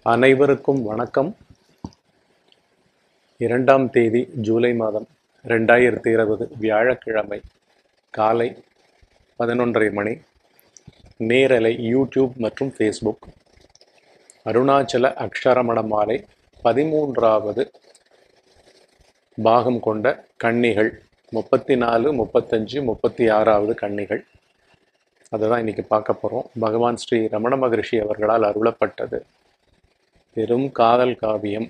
அனைவருக்கும் வணக்கம் இரண்டாம் தேதி ஜூலை மாதம் ரெண்டாயிரத்தி இருபது வியாழக்கிழமை காலை பதினொன்றரை மணி நேரலை யூடியூப் மற்றும் ஃபேஸ்புக் அருணாச்சல அக்ஷரமண மாலை பதிமூன்றாவது பாகம் கொண்ட கன்னிகள் முப்பத்தி நாலு முப்பத்தஞ்சு முப்பத்தி ஆறாவது கன்னிகள் அதை தான் இன்னைக்கு பார்க்க போகிறோம் பகவான் ஸ்ரீ ரமண மகரிஷி அவர்களால் அருளப்பட்டது பெரும் காதல் காவியம்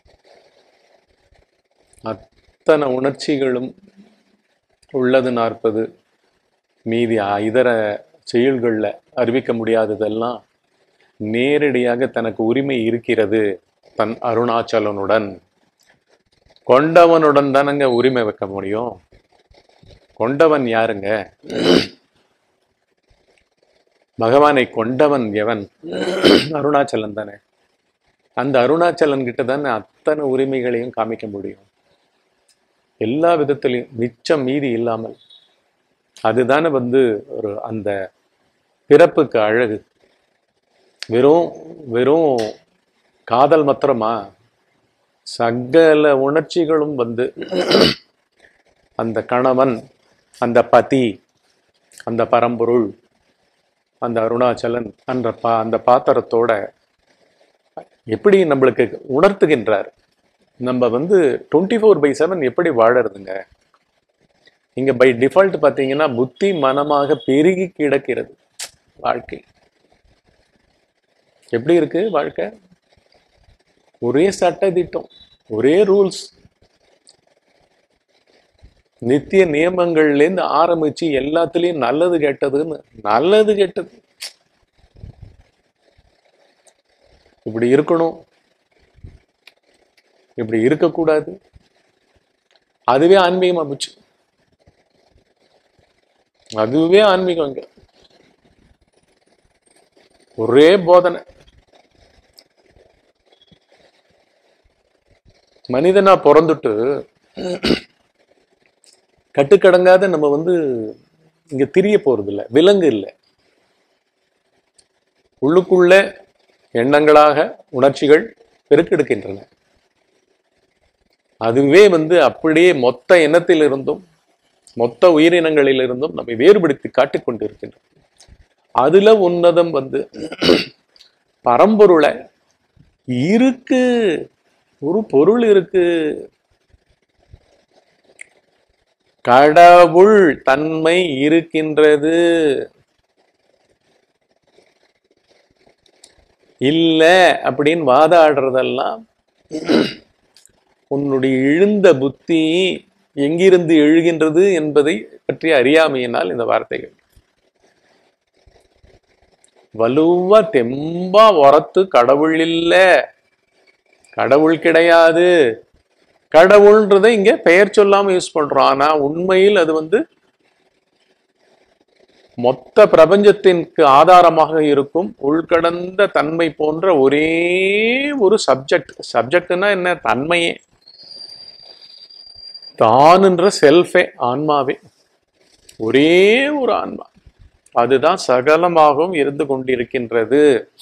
அத்தனை உணர்ச்சிகளும் உள்ளது நாற்பது மீதி இதர செயல்களில் அறிவிக்க முடியாததெல்லாம் நேரடியாக தனக்கு உரிமை இருக்கிறது தன் அருணாச்சலனுடன் கொண்டவனுடன் தானங்க உரிமை வைக்க முடியும் கொண்டவன் யாருங்க பகவானை கொண்டவன் எவன் அருணாச்சலன் தானே அந்த அருணாச்சலன் கிட்ட தானே அத்தனை உரிமைகளையும் காமிக்க முடியும் எல்லா விதத்திலையும் மிச்சம் மீதி இல்லாமல் அதுதானே வந்து ஒரு அந்த பிறப்புக்கு அழகு வெறும் வெறும் காதல் மாத்திரமா சகல உணர்ச்சிகளும் வந்து அந்த கணவன் அந்த பதி அந்த பரம்பொருள் அந்த அருணாச்சலன் அந்த பா அந்த பாத்திரத்தோட எப்படி நம்மளுக்கு உணர்த்துகின்றார் நம்ம வந்து டுவெண்ட்டி ஃபோர் பை செவன் எப்படி வாழறதுங்க இங்க பை டிஃபால்ட் பார்த்தீங்கன்னா புத்தி மனமாக பெருகி கிடக்கிறது வாழ்க்கை எப்படி இருக்கு வாழ்க்கை ஒரே சட்ட திட்டம் ஒரே ரூல்ஸ் நித்திய நியமங்கள்லேருந்து ஆரம்பிச்சு எல்லாத்துலேயும் நல்லது கெட்டதுன்னு நல்லது கெட்டது இப்படி இருக்கணும் இப்படி இருக்கக்கூடாது அதுவே ஆன்மீகமா போச்சு அதுவே ஆன்மீகம் இங்க ஒரே போதனை மனிதனா பிறந்துட்டு கட்டுக்கடங்காத நம்ம வந்து இங்க திரிய போறது இல்லை விலங்கு இல்லை உள்ளுக்குள்ள எண்ணங்களாக உணர்ச்சிகள் பெருக்கெடுக்கின்றன அதுவே வந்து அப்படியே மொத்த எண்ணத்திலிருந்தும் மொத்த உயிரினங்களிலிருந்தும் நம்மை வேறுபடுத்தி காட்டிக் கொண்டிருக்கின்றன அதுல உன்னதம் வந்து பரம்பொருளை இருக்கு ஒரு பொருள் இருக்கு கடவுள் தன்மை இருக்கின்றது இல்ல அப்படின்னு வாதாடுறதெல்லாம் உன்னுடைய எழுந்த புத்தி எங்கிருந்து எழுகின்றது என்பதை பற்றி அறியாமையினால் இந்த வார்த்தைகள் வலுவா தெம்பா உரத்து கடவுள் இல்ல கடவுள் கிடையாது கடவுள்ன்றதை இங்க பெயர் சொல்லாம யூஸ் பண்றோம் ஆனா உண்மையில் அது வந்து மொத்த பிரபஞ்சத்திற்கு ஆதாரமாக இருக்கும் உள்கடந்த தன்மை போன்ற ஒரே ஒரு சப்ஜெக்ட் சப்ஜெக்ட்னா என்ன தன்மையே தானுன்ற செல்ஃபே ஆன்மாவே ஒரே ஒரு ஆன்மா அதுதான் சகலமாகவும் இருந்து கொண்டிருக்கின்றது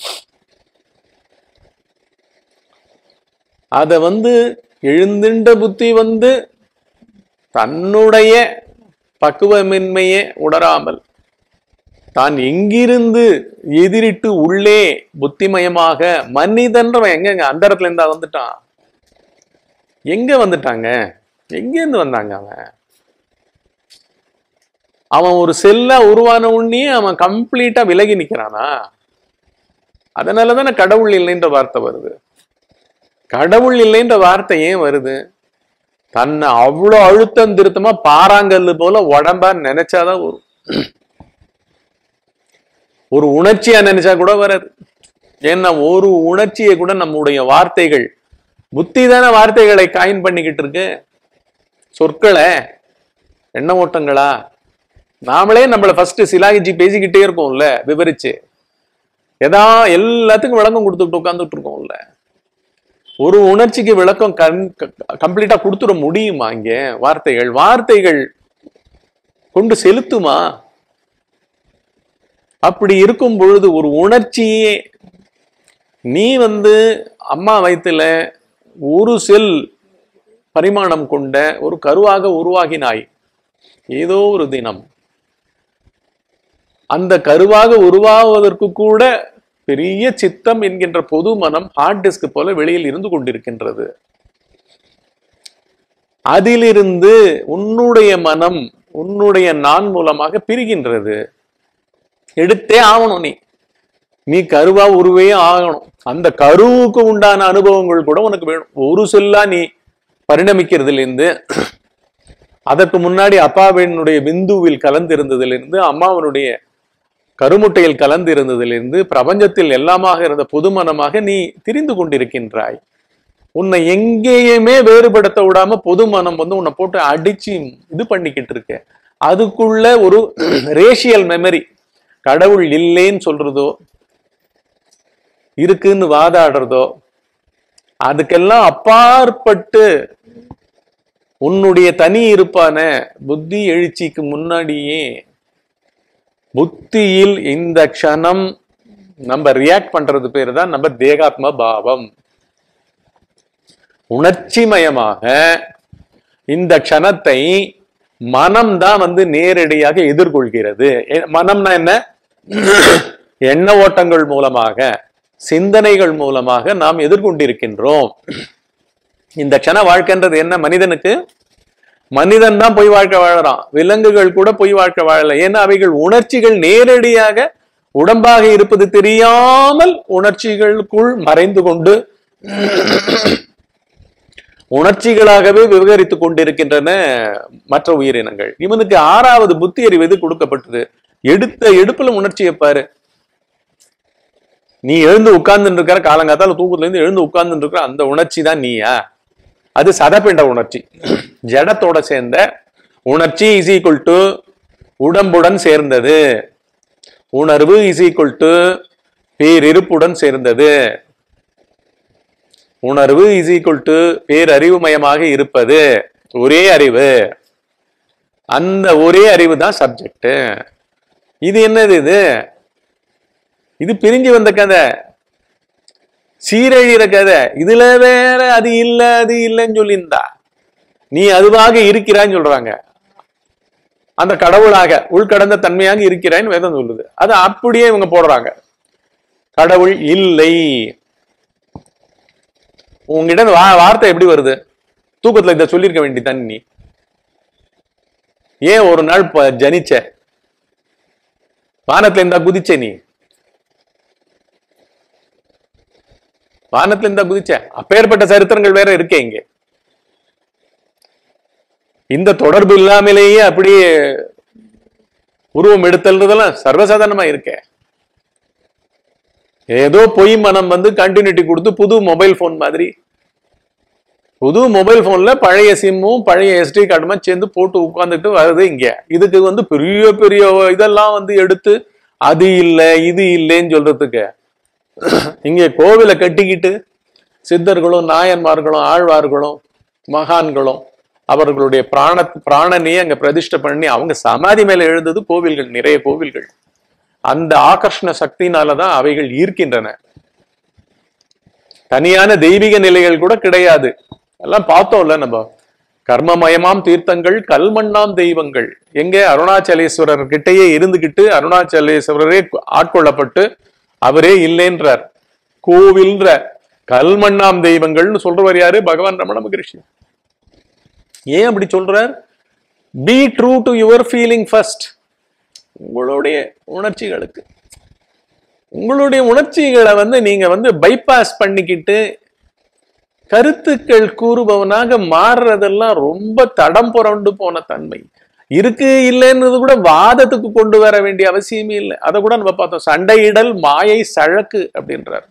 அத வந்து எழுந்தின்ற புத்தி வந்து தன்னுடைய பக்குவமின்மையே உணராமல் தான் எங்கிருந்து எதிரிட்டு உள்ளே புத்திமயமாக மனிதன்றவன் எங்கங்க அந்த இடத்துல இருந்தா வந்துட்டான் எங்க வந்துட்டாங்க எங்கேருந்து வந்தாங்க அவன் அவன் ஒரு செல்லா உருவான உடனே அவன் கம்ப்ளீட்டா விலகி நிக்கிறானா அதனால தானே கடவுள் இல்லைன்ற வார்த்தை வருது கடவுள் இல்லைன்ற வார்த்தை ஏன் வருது தன்னை அவ்வளோ அழுத்தம் திருத்தமா பாறாங்கல்லு போல உடம்பா நினைச்சாதான் வரும் ஒரு உணர்ச்சியா நினைச்சா கூட வராது ஏன்னா ஒரு உணர்ச்சியை கூட நம்முடைய வார்த்தைகள் புத்தி தானே வார்த்தைகளை காயின் பண்ணிக்கிட்டு இருக்கு சொற்களை எண்ண ஓட்டங்களா நாமளே நம்மளை ஃபர்ஸ்ட் சிலாகிச்சு பேசிக்கிட்டே இருக்கோம்ல விவரிச்சு எதா எல்லாத்துக்கும் விளக்கம் கொடுத்துட்டு உட்காந்துட்டு இருக்கோம்ல ஒரு உணர்ச்சிக்கு விளக்கம் கண் கம்ப்ளீட்டா கொடுத்துட முடியுமா இங்க வார்த்தைகள் வார்த்தைகள் கொண்டு செலுத்துமா அப்படி இருக்கும் பொழுது ஒரு உணர்ச்சியே நீ வந்து அம்மா வயித்துல ஒரு செல் பரிமாணம் கொண்ட ஒரு கருவாக உருவாகினாய் ஏதோ ஒரு தினம் அந்த கருவாக உருவாவதற்கு கூட பெரிய சித்தம் என்கின்ற பொது மனம் ஹார்ட் டிஸ்க் போல வெளியில் இருந்து கொண்டிருக்கின்றது அதிலிருந்து உன்னுடைய மனம் உன்னுடைய நான் மூலமாக பிரிகின்றது எடுத்தே ஆகணும் நீ நீ கருவா உருவே ஆகணும் அந்த கருவுக்கு உண்டான அனுபவங்கள் கூட உனக்கு வேணும் ஒரு சொல்லா நீ பரிணமிக்கிறதுலேருந்து அதற்கு முன்னாடி அப்பாவினுடைய பிந்துவில் கலந்திருந்ததிலிருந்து அம்மாவனுடைய கருமுட்டையில் கலந்திருந்ததிலிருந்து பிரபஞ்சத்தில் எல்லாமாக இருந்த பொதுமனமாக நீ திரிந்து கொண்டிருக்கின்றாய் உன்னை எங்கேயுமே வேறுபடுத்த விடாம பொது மனம் வந்து உன்னை போட்டு அடிச்சு இது பண்ணிக்கிட்டு இருக்க அதுக்குள்ள ஒரு ரேஷியல் மெமரி கடவுள் இல்லைன்னு சொல்றதோ இருக்குன்னு வாதாடுறதோ அதுக்கெல்லாம் அப்பாற்பட்டு உன்னுடைய தனி இருப்பான புத்தி எழுச்சிக்கு முன்னாடியே புத்தியில் இந்த க்ஷணம் நம்ம ரியாக்ட் பண்றது பேர் தான் நம்ம தேகாத்ம பாவம் உணர்ச்சிமயமாக இந்த க்ஷணத்தை மனம் தான் வந்து நேரடியாக எதிர்கொள்கிறது எ- மனம்னா என்ன எண்ண ஓட்டங்கள் மூலமாக சிந்தனைகள் மூலமாக நாம் எதிர்கொண்டிருக்கின்றோம் இந்த க்ஷண வாழ்க்கைன்றது என்ன மனிதனுக்கு மனிதன் தான் பொய் வாழ்க்கை வாழறான் விலங்குகள் கூட பொய் வாழ்க்கை வாழல ஏன்னா அவைகள் உணர்ச்சிகள் நேரடியாக உடம்பாக இருப்பது தெரியாமல் உணர்ச்சிகளுக்குள் மறைந்து கொண்டு உணர்ச்சிகளாகவே விவகரித்துக் கொண்டிருக்கின்றன மற்ற உயிரினங்கள் இவனுக்கு ஆறாவது புத்தி அறிவு எது கொடுக்கப்பட்டது எடுத்த எடுப்புல உணர்ச்சியை பாரு நீ எழுந்து உட்கார்ந்து இருக்கிற காலங்காத்தால தூக்கத்துல இருந்து எழுந்து உட்கார்ந்து இருக்கிற அந்த உணர்ச்சி தான் நீயா அது சதப்பிண்ட உணர்ச்சி ஜடத்தோட சேர்ந்த உணர்ச்சி இஸ் ஈக்குவல் டு உடம்புடன் சேர்ந்தது உணர்வு இஸ் ஈக்குவல் டு பேரிருப்புடன் சேர்ந்தது உணர்வு இஸ் ஈக்குவல் டு பேரறிவுமயமாக இருப்பது ஒரே அறிவு அந்த ஒரே அறிவு தான் சப்ஜெக்ட் இது என்னது இது இது பிரிஞ்சு வந்த கதை சீரழிகிற கதை இதுல வேற அது இல்ல அது இல்லைன்னு சொல்லியிருந்தா நீ அதுவாக இருக்கிறான்னு சொல்றாங்க அந்த கடவுளாக உள்கடந்த தன்மையாக இருக்கிறான்னு வேதம் சொல்லுது அது அப்படியே இவங்க போடுறாங்க கடவுள் இல்லை உங்ககிட்ட இந்த வா- வார்த்தை எப்படி வருது தூக்கத்துல இதை சொல்லியிருக்க வேண்டியதான் நீ ஏன் ஒரு நாள் ப- ஜனிச்ச வானத்துல இருந்தா குதிச்ச நீ வானத்துல இருந்தா குதிச்ச அப்பேற்பட்ட சரித்திரங்கள் வேற இருக்கே இங்க இந்த தொடர்பு இல்லாமலேயே அப்படியே உருவம் எடுத்தல்ன்றதெல்லாம் சர்வசாதாரணமா இருக்கே ஏதோ பொய் மனம் வந்து கண்டினியூட்டி கொடுத்து புது மொபைல் ஃபோன் மாதிரி புது மொபைல் போன்ல பழைய சிம்மும் பழைய எஸ்டி கார்டுமா சேர்ந்து போட்டு உட்கார்ந்துட்டு வருது இங்க இதுக்கு வந்து பெரிய பெரிய இதெல்லாம் வந்து எடுத்து அது இல்லை இது இல்லைன்னு சொல்றதுக்கு இங்க கோவிலை கட்டிக்கிட்டு சித்தர்களும் நாயன்மார்களும் ஆழ்வார்களும் மகான்களும் அவர்களுடைய பிராண பிராணனையே அங்க பிரதிஷ்டை பண்ணி அவங்க சமாதி மேல எழுந்தது கோவில்கள் நிறைய கோவில்கள் அந்த ஆகர்ஷண சக்தினாலதான் அவைகள் ஈர்க்கின்றன தனியான தெய்வீக நிலைகள் கூட கிடையாது எல்லாம் பார்த்தோம்ல நம்ம கர்மமயமாம் தீர்த்தங்கள் கல்மண்ணாம் தெய்வங்கள் எங்க அருணாச்சலேஸ்வரர் கிட்டேயே இருந்துகிட்டு அருணாச்சலேஸ்வரரே ஆட்கொள்ளப்பட்டு அவரே இல்லைன்றார் கோவில்ன்ற கல்மண்ணாம் தெய்வங்கள்னு சொல்றவர் யாரு பகவான் ரமண மகரிஷி ஏன் அப்படி சொல்றார் be true to your feeling first உங்களுடைய உணர்ச்சிகளுக்கு உங்களுடைய உணர்ச்சிகளை வந்து நீங்க வந்து பைபாஸ் பண்ணிக்கிட்டு கருத்துக்கள் கூறுபவனாக மாறுறதெல்லாம் ரொம்ப தடம் புரண்டு போன தன்மை இருக்கு இல்லைன்றது கூட வாதத்துக்கு கொண்டு வர வேண்டிய அவசியமே இல்லை அதை கூட நம்ம பார்த்தோம் சண்டையிடல் மாயை சழக்கு அப்படின்றார்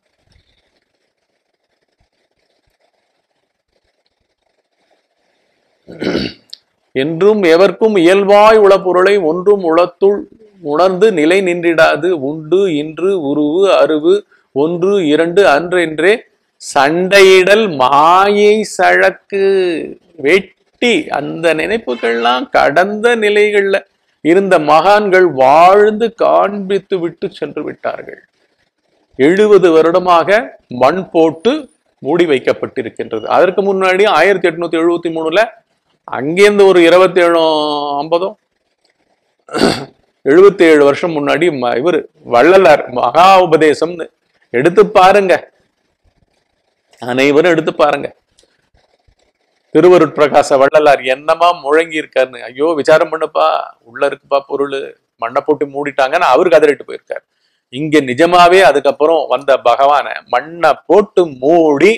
என்றும் எவர்க்கும் இயல்பாய் உள பொருளை ஒன்றும் உளத்துள் உணர்ந்து நிலை நின்றிடாது உண்டு இன்று உருவு அருவு ஒன்று இரண்டு அன்றென்றே சண்டையிடல் மாயை சழக்கு வெட்டி அந்த நினைப்புகள்லாம் கடந்த நிலைகள்ல இருந்த மகான்கள் வாழ்ந்து காண்பித்து விட்டு சென்று விட்டார்கள் எழுபது வருடமாக மண் போட்டு மூடி வைக்கப்பட்டிருக்கின்றது அதற்கு முன்னாடி ஆயிரத்தி எட்நூத்தி எழுபத்தி மூணுல அங்கேருந்து ஒரு இருபத்தி ஏழு ஐம்பதும் எழுபத்தி ஏழு வருஷம் முன்னாடி ம- இவரு வள்ளலார் மகா உபதேசம்னு எடுத்து பாருங்க அனைவரும் எடுத்து பாருங்க திருவருட்பிரகாச வள்ளலார் என்னமா முழங்கி இருக்காருன்னு ஐயோ விசாரம் பண்ணுப்பா உள்ள இருக்குப்பா பொருள் மண்ணை போட்டு மூடிட்டாங்கன்னு அவரு கதறிட்டு போயிருக்காரு இங்க நிஜமாவே அதுக்கப்புறம் வந்த பகவான மண்ணை போட்டு மூடி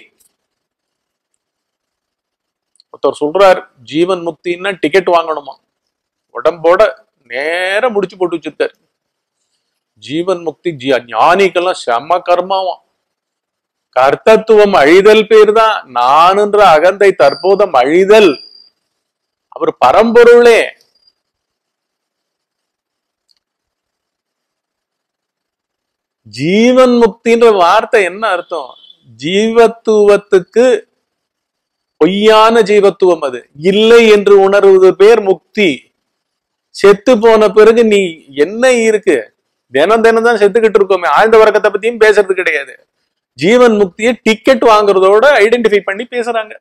ஒருத்தர் சொல்றார் ஜீவன் முக்தின்னா டிக்கெட் வாங்கணுமா உடம்போட நேரா முடிச்சு போட்டு வச்சிருக்காரு ஜீவன் முக்தி ஜி ஞானிக்கெல்லாம் செம கர்மாவாம் கர்த்தத்துவம் அழிதல் பேர் தான் நானுன்ற அகந்தை தற்போதம் அழிதல் அவர் பரம்பொருளே ஜீவன் முக்தின்ற வார்த்தை என்ன அர்த்தம் ஜீவத்துவத்துக்கு பொய்யான ஜீவத்துவம் அது இல்லை என்று உணர்வது பேர் முக்தி செத்து போன பிறகு நீ என்ன இருக்கு தினம் தினம் தான் செத்துக்கிட்டு இருக்கோமே ஆழ்ந்த வர்க்கத்தை பத்தியும் பேசுறது கிடையாது ஜீவன் முக்தியை டிக்கெட் வாங்குறதோட ஐடென்டிஃபை பண்ணி பேசுறாங்க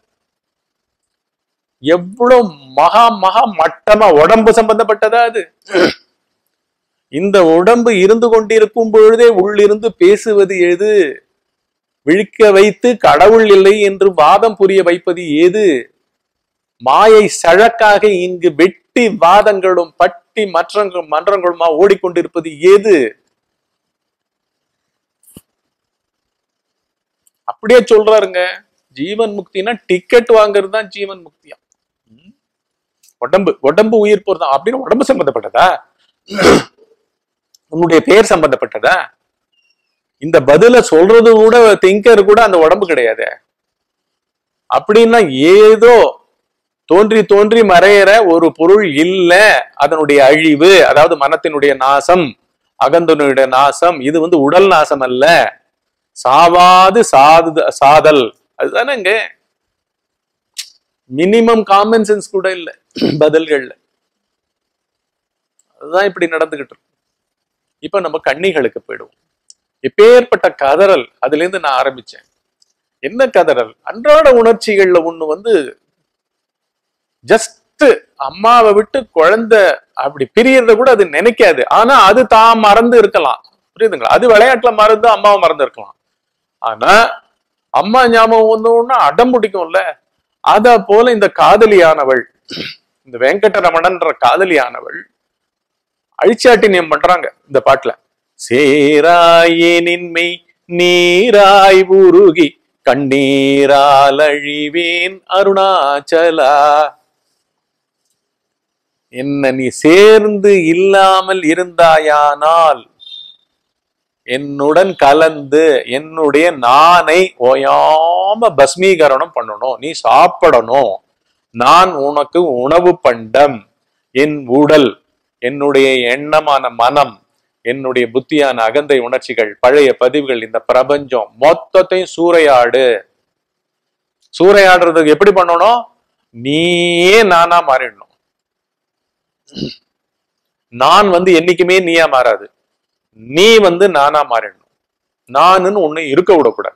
எவ்வளவு மகா மகா மட்டமா உடம்பு சம்பந்தப்பட்டதா அது இந்த உடம்பு இருந்து கொண்டிருக்கும் பொழுதே உள்ளிருந்து பேசுவது எது விழிக்க வைத்து கடவுள் இல்லை என்று வாதம் புரிய வைப்பது ஏது மாயை சழக்காக இங்கு வெட்டி வாதங்களும் பட்டி மற்றங்கள் மன்றங்களுமா ஓடிக்கொண்டிருப்பது ஏது அப்படியே சொல்றாருங்க ஜீவன் முக்தினா டிக்கெட் வாங்குறது தான் ஜீவன் முக்தியா ம். உடம்பு உடம்பு உயிர் போறதா அப்படின்னு உடம்பு சம்பந்தப்பட்டதா உன்னுடைய பேர் சம்பந்தப்பட்டதா இந்த பதில சொல்றது கூட திங்கர் கூட அந்த உடம்பு கிடையாது அப்படின்னா ஏதோ தோன்றி தோன்றி மறையிற ஒரு பொருள் இல்ல அதனுடைய அழிவு அதாவது மனத்தினுடைய நாசம் அகந்தனுடைய நாசம் இது வந்து உடல் நாசம் அல்ல சாவாது சாது சாதல் அதுதானேங்க மினிமம் காமன் சென்ஸ் கூட இல்ல பதில்கள்ல அதுதான் இப்படி நடந்துகிட்டு இருக்கு இப்ப நம்ம கன்னிகளுக்கு போயிடுவோம் எப்பேற்பட்ட கதறல் அதுல இருந்து நான் ஆரம்பிச்சேன் என்ன கதறல் அன்றாட உணர்ச்சிகள்ல ஒண்ணு வந்து ஜஸ்ட் அம்மாவை விட்டு குழந்தை அப்படி பிரியறத கூட அது நினைக்காது ஆனா அது தான் மறந்து இருக்கலாம் புரியுதுங்களா அது விளையாட்டுல மறந்து அம்மாவை மறந்து இருக்கலாம் ஆனா அம்மா ஞாபகம் வந்தோன்னா அடம் பிடிக்கும்ல அத போல இந்த காதலியானவள் இந்த வெங்கடரமணன்ற காதலியானவள் அழிச்சாட்டினியம் பண்றாங்க இந்த பாட்டுல சேராயே நின்மை நீராய் உருகி கண்ணீரால் அழிவேன் அருணாச்சலா என்ன நீ சேர்ந்து இல்லாமல் இருந்தாயானால் என்னுடன் கலந்து என்னுடைய நானை ஓயாம பஸ்மீகரணம் பண்ணணும் நீ சாப்பிடணும் நான் உனக்கு உணவு பண்டம் என் உடல் என்னுடைய எண்ணமான மனம் என்னுடைய புத்தியான அகந்தை உணர்ச்சிகள் பழைய பதிவுகள் இந்த பிரபஞ்சம் மொத்தத்தையும் சூறையாடு சூறையாடுறதுக்கு எப்படி பண்ணணும் நீயே நானா மாறிடணும் நான் வந்து என்னைக்குமே நீயா மாறாது நீ வந்து நானா மாறிடணும் நானுன்னு ஒண்ணு இருக்க விடக்கூடாது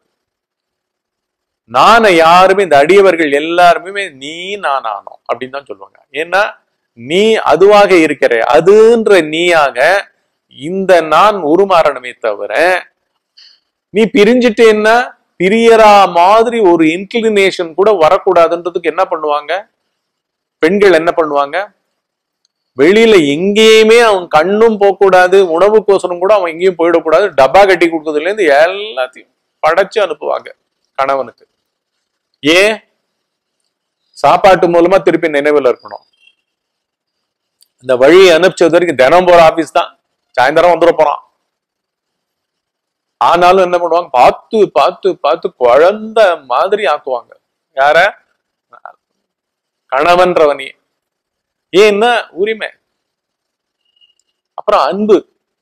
நானை யாருமே இந்த அடியவர்கள் எல்லாருமே நீ நான் ஆனோம் அப்படின்னு தான் சொல்லுவாங்க ஏன்னா நீ அதுவாக இருக்கிற அதுன்ற நீயாக இந்த நான் உருமாறணுமே தவிர நீ பிரிஞ்சிட்டேன்னா பிரியறா மாதிரி ஒரு இன்க்ளினேஷன் கூட வரக்கூடாதுன்றதுக்கு என்ன பண்ணுவாங்க பெண்கள் என்ன பண்ணுவாங்க வெளியில எங்கேயுமே அவன் கண்ணும் போகக்கூடாது உணவுக்கோசரம் கூட அவன் எங்கேயும் போயிடக்கூடாது டப்பா கட்டி கொடுக்கறதுல இருந்து எல்லாத்தையும் படைச்சு அனுப்புவாங்க கணவனுக்கு ஏன் சாப்பாட்டு மூலமா திருப்பி நினைவில் இருக்கணும் இந்த வழி அனுப்பிச்சது வரைக்கும் தினம் போற ஆபீஸ் தான் சாயந்தரம் வந்துட போறான் ஆனாலும் என்ன பண்ணுவாங்க பார்த்து பார்த்து பார்த்து குழந்தை மாதிரி ஆக்குவாங்க யார கணவன்றவனே ஏன்னா உரிமை அப்புறம் அன்பு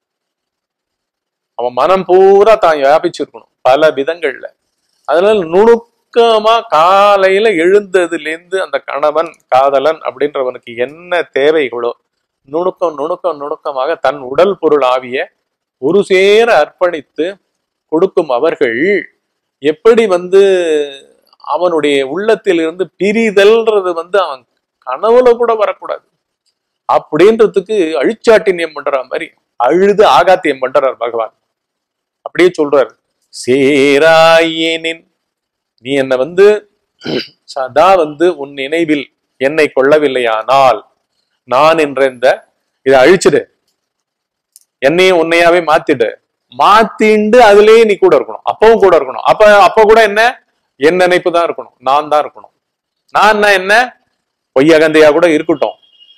அவன் மனம் பூரா தான் வியாபிச்சிருக்கணும் பல விதங்கள்ல அதனால நுணுக்கமா காலையில எழுந்ததுல இருந்து அந்த கணவன் காதலன் அப்படின்றவனுக்கு என்ன தேவைகளோ நுணுக்கம் நுணுக்கம் நுணுக்கமாக தன் உடல் பொருள் ஆவிய ஒரு சேர அர்ப்பணித்து கொடுக்கும் அவர்கள் எப்படி வந்து அவனுடைய உள்ளத்திலிருந்து பிரிதல்ன்றது வந்து அவன் கனவுல கூட வரக்கூடாது அப்படின்றதுக்கு அழிச்சாட்டினியம் பண்ற மாதிரி அழுது ஆகாத்தியம் பண்றார் பகவான் அப்படியே சொல்றார் சேராயேனின் நீ என்னை வந்து சதா வந்து உன் நினைவில் என்னை கொள்ளவில்லையானால் நான் என்ற இந்த இதை அழிச்சிடு என்னையும் உன்னையாவே மாத்திடு மாத்திண்டு அதுலயே நீ கூட இருக்கணும் அப்பவும் கூட இருக்கணும் அப்ப அப்ப கூட என்ன என் நினைப்பு தான் இருக்கணும் நான் தான் இருக்கணும் நான் என்ன பொய் அகந்தையா கூட இருக்கட்டும்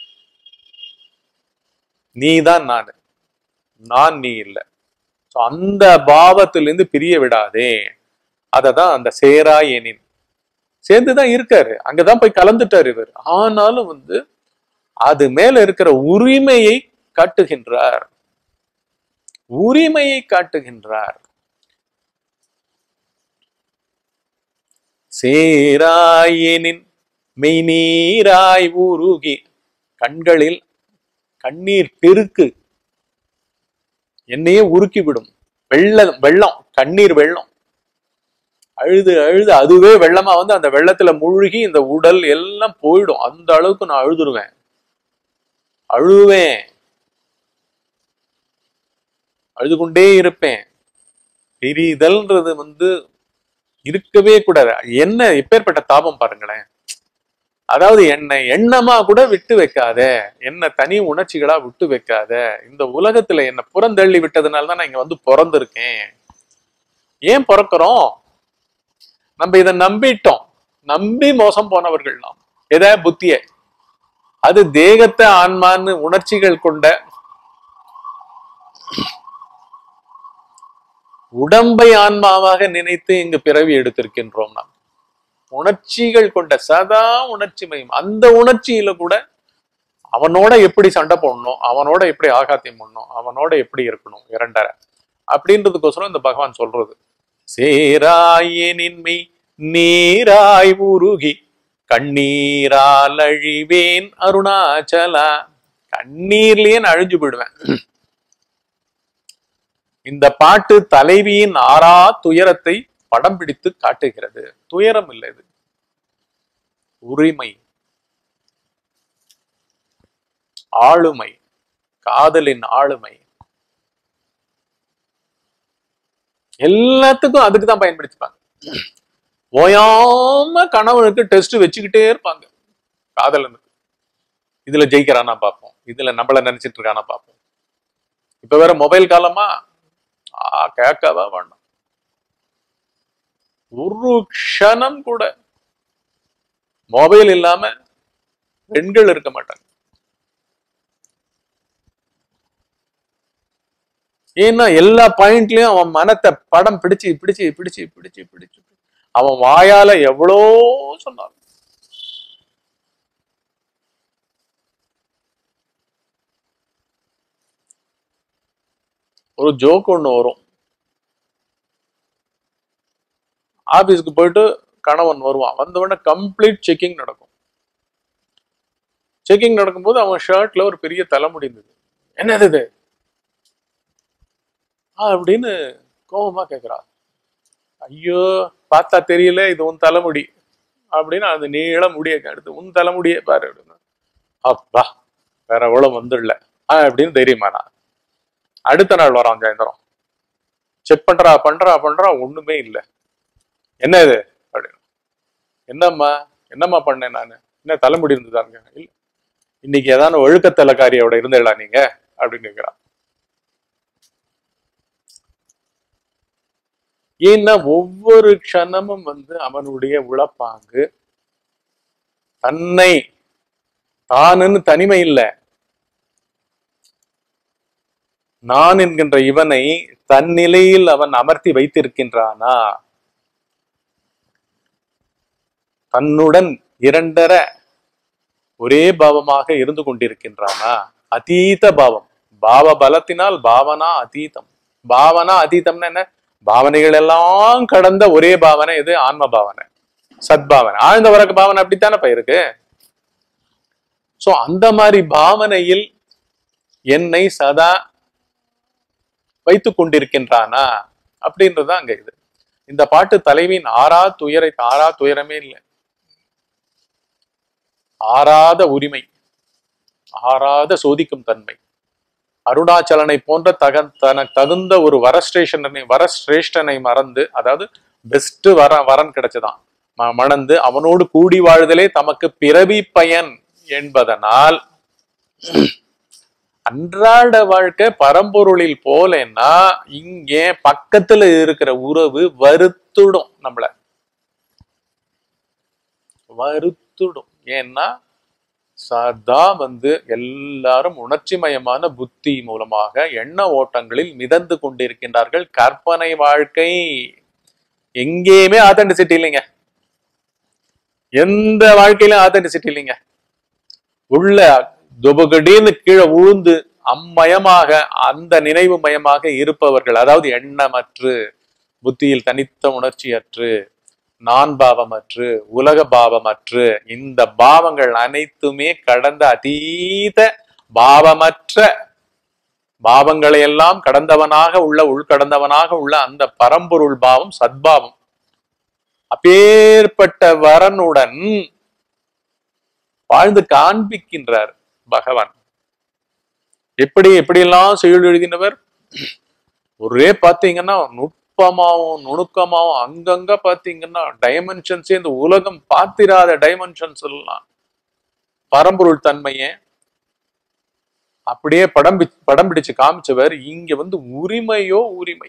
நீ தான் நான் நான் நீ இல்லை So, அந்த பாவத்திலிருந்து பிரிய விடாதே அததான் அந்த சேரா எனின் சேர்ந்துதான் இருக்காரு அங்கதான் போய் கலந்துட்டாரு இவர் ஆனாலும் வந்து அது மேல இருக்கிற உரிமையை காட்டுகின்றார் உரிமையை காட்டுகின்றார் சேராயெனின் மெய்நீராய் உருகி கண்களில் கண்ணீர் பெருக்கு என்னையே உருக்கி விடும் வெள்ளம் வெள்ளம் கண்ணீர் வெள்ளம் அழுது அழுது அதுவே வெள்ளமா வந்து அந்த வெள்ளத்துல மூழ்கி இந்த உடல் எல்லாம் போயிடும் அந்த அளவுக்கு நான் அழுதுருவேன் அழுவேன் அழுது கொண்டே இருப்பேன் பிரிதல்ன்றது வந்து இருக்கவே கூடாது என்ன எப்பேற்பட்ட தாபம் பாருங்களேன் அதாவது என்னை எண்ணமா கூட விட்டு வைக்காத என்ன தனி உணர்ச்சிகளா விட்டு வைக்காத இந்த உலகத்துல என்ன புறந்தள்ளி விட்டதுனால தான் நான் இங்க வந்து பிறந்திருக்கேன் ஏன் பிறக்கிறோம் நம்ம இதை நம்பிட்டோம் நம்பி மோசம் போனவர்கள் நாம் எத புத்திய அது தேகத்தை ஆன்மான்னு உணர்ச்சிகள் கொண்ட உடம்பை ஆன்மாவாக நினைத்து இங்கு பிறவி எடுத்திருக்கின்றோம் நாம் உணர்ச்சிகள் கொண்ட சதா உணர்ச்சி மயம் அந்த உணர்ச்சியில கூட அவனோட எப்படி சண்டை போடணும் அவனோட எப்படி ஆகாத்தியம் பண்ணணும் அவனோட எப்படி இருக்கணும் இரண்டரை அப்படின்றதுக்கோசரம் இந்த பகவான் சொல்றது சேராயனின்மை நீராய் உருகி கண்ணீரால் அழிவேன் அருணாச்சலா கண்ணீர்லயே நான் அழிஞ்சு போயிடுவேன் இந்த பாட்டு தலைவியின் ஆறா துயரத்தை படம் பிடித்து காட்டுகிறது துயரம் இல்லை இது உரிமை ஆளுமை காதலின் ஆளுமை எல்லாத்துக்கும் அதுக்கு தான் பயன்படுத்திப்பாங்க ஓயாம கணவனுக்கு டெஸ்ட் வச்சுக்கிட்டே இருப்பாங்க காதலனுக்கு இதுல ஜெயிக்கிறானா பார்ப்போம் இதுல நம்மள நினைச்சிட்டு இருக்கானா பார்ப்போம் இப்ப வேற மொபைல் காலமா ஆ கேட்கவா வேண்டாம் ஒரு க்ஷணம் கூட மொபைல் இல்லாம பெண்கள் இருக்க மாட்டாங்க ஏன்னா எல்லா பாயிண்ட்லயும் அவன் மனத்தை படம் பிடிச்சு பிடிச்சு பிடிச்சு பிடிச்சு பிடிச்சு அவன் வாயால எவ்வளோ சொன்னான் ஒரு ஜோக் ஒண்ணு வரும் ஆபீஸ்க்கு போயிட்டு கணவன் வருவான் வந்த உடனே கம்ப்ளீட் செக்கிங் நடக்கும் செக்கிங் நடக்கும்போது அவன் ஷர்ட்ல ஒரு பெரிய தலைமுடி இருந்தது என்னது இது ஆ அப்படின்னு கோபமா கேக்குறா ஐயோ பார்த்தா தெரியல இது உன் தலைமுடி அப்படின்னு அந்த நீள முடிய எடுத்து உன் தலைமுடியே பாரு அப்படின்னு அப்பா வேற எவ்வளவு வந்துடல ஆ அப்படின்னு தைரியமா நான் அடுத்த நாள் வரான் சாயந்தரம் செக் பண்றா பண்றா பண்றா ஒண்ணுமே இல்லை என்ன இது அப்படின்னு என்னம்மா என்னம்மா பண்ணேன் நான் என்ன தலைமுடி இருந்ததாங்க இல்ல இன்னைக்கு ஏதாவது ஒழுக்கத்தலைக்காரியோட இருந்தேடா நீங்க அப்படின்னு கேட்கிறான் ஏன்னா ஒவ்வொரு க்ஷணமும் வந்து அவனுடைய உழப்பாங்கு தன்னை தானுன்னு தனிமை இல்லை நான் என்கின்ற இவனை தன் நிலையில் அவன் அமர்த்தி வைத்திருக்கின்றானா தன்னுடன் இரண்டர ஒரே பாவமாக இருந்து கொண்டிருக்கின்றானா அதீத பாவம் பாவ பலத்தினால் பாவனா அதீதம் பாவனா அதீதம்னா என்ன பாவனைகள் எல்லாம் கடந்த ஒரே பாவனை இது ஆன்ம பாவனை சத்பாவனை ஆழ்ந்த வரக்கு பாவனை அப்படித்தானே இருக்கு சோ அந்த மாதிரி பாவனையில் என்னை சதா வைத்துக் கொண்டிருக்கின்றானா அப்படின்றது அங்க இது இந்த பாட்டு தலைவியின் ஆறா துயரை ஆறா துயரமே இல்லை ஆறாத உரிமை ஆறாத சோதிக்கும் தன்மை அருணாச்சலனை போன்ற தக தனக்கு தகுந்த ஒரு வரஸ்டேஷனை வரஸ்ரேஷ்டனை மறந்து அதாவது பெஸ்ட் வர வரன் கிடைச்சதான் ம- மணந்து அவனோடு கூடி வாழ்தலே தமக்கு பிறவி பயன் என்பதனால் அன்றாட வாழ்க்கை பரம்பொருளில் போலன்னா இங்கே பக்கத்துல இருக்கிற உறவு வருத்துடும் நம்மள வருத்துடும் ஏன்னா சதா வந்து எல்லாரும் உணர்ச்சிமயமான புத்தி மூலமாக எண்ண ஓட்டங்களில் மிதந்து கொண்டிருக்கின்றார்கள் கற்பனை வாழ்க்கை எங்கேயுமே ஆத்தென்டிசிட்டி இல்லைங்க எந்த வாழ்க்கையிலும் ஆத்தென்டிசிட்டி இல்லைங்க உள்ள துபகடின்னு கீழே உழுந்து அம்மயமாக அந்த நினைவு மயமாக இருப்பவர்கள் அதாவது எண்ணமற்று புத்தியில் தனித்த உணர்ச்சியற்று நான் பாவமற்று உலக பாவமற்று இந்த பாவங்கள் அனைத்துமே கடந்த அதீத பாவமற்ற பாவங்களை எல்லாம் கடந்தவனாக உள்ள உள்கடந்தவனாக உள்ள அந்த பரம்பொருள் பாவம் சத்பாவம் அப்பேற்பட்ட வரனுடன் வாழ்ந்து காண்பிக்கின்றார் பகவான் எப்படி எப்படியெல்லாம் செயல் எழுதினவர் ஒரே பாத்தீங்கன்னா நுட்பமாவும் நுணுக்கமாவும் அங்கங்க பாத்தீங்கன்னா டைமென்ஷன்ஸே இந்த உலகம் பார்த்திராத டைமென்ஷன்ஸ் எல்லாம் பரம்பொருள் தன்மையை அப்படியே படம் பி- படம் பிடிச்சு காமிச்சவர் இங்க வந்து உரிமையோ உரிமை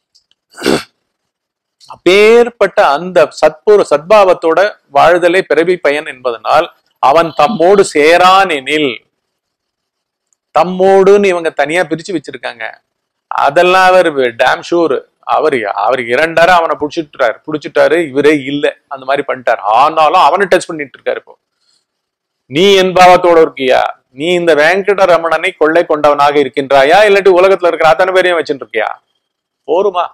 அப்பேற்பட்ட அந்த சத்புர சத்பாவத்தோட வாழ்தலே பிறவி பயன் என்பதனால் அவன் தம்மோடு சேரான் எனில் தம்மோடுன்னு இவங்க தனியா பிரிச்சு வச்சிருக்காங்க அதெல்லாம் அவர் டேம் ஷூர் அவர் அவர் இரண்டரை அவனை புடிச்சிட்டாரு புடிச்சிட்டாரு இவரே இல்ல அந்த மாதிரி பண்ணிட்டாரு ஆனாலும் அவனை டச் பண்ணிட்டு இருக்காரு இப்போ நீ என் பாவத்தோட இருக்கியா நீ இந்த வெங்கட ரமணனை கொள்ளை கொண்டவனாக இருக்கின்றாயா இல்லாட்டி உலகத்துல இருக்கிற அத்தனை பேரையும் வச்சுட்டு இருக்கியா போருமா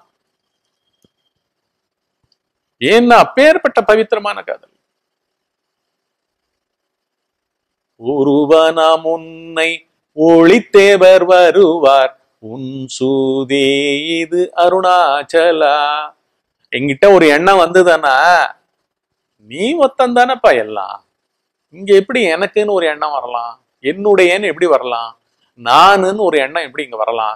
ஏன்னா அப்பேற்பட்ட பவித்திரமான காதல் ஒருவனாம் உன்னை ஒளித்தேவர் வருவார் உன் சூதே இது அருணாச்சலா என்கிட்ட ஒரு எண்ணம் வந்ததுன்னா நீ ஒத்தன் தானப்பா எல்லாம் இங்க எப்படி எனக்குன்னு ஒரு எண்ணம் வரலாம் என்னுடையன்னு எப்படி வரலாம் நானுன்னு ஒரு எண்ணம் எப்படி இங்க வரலாம்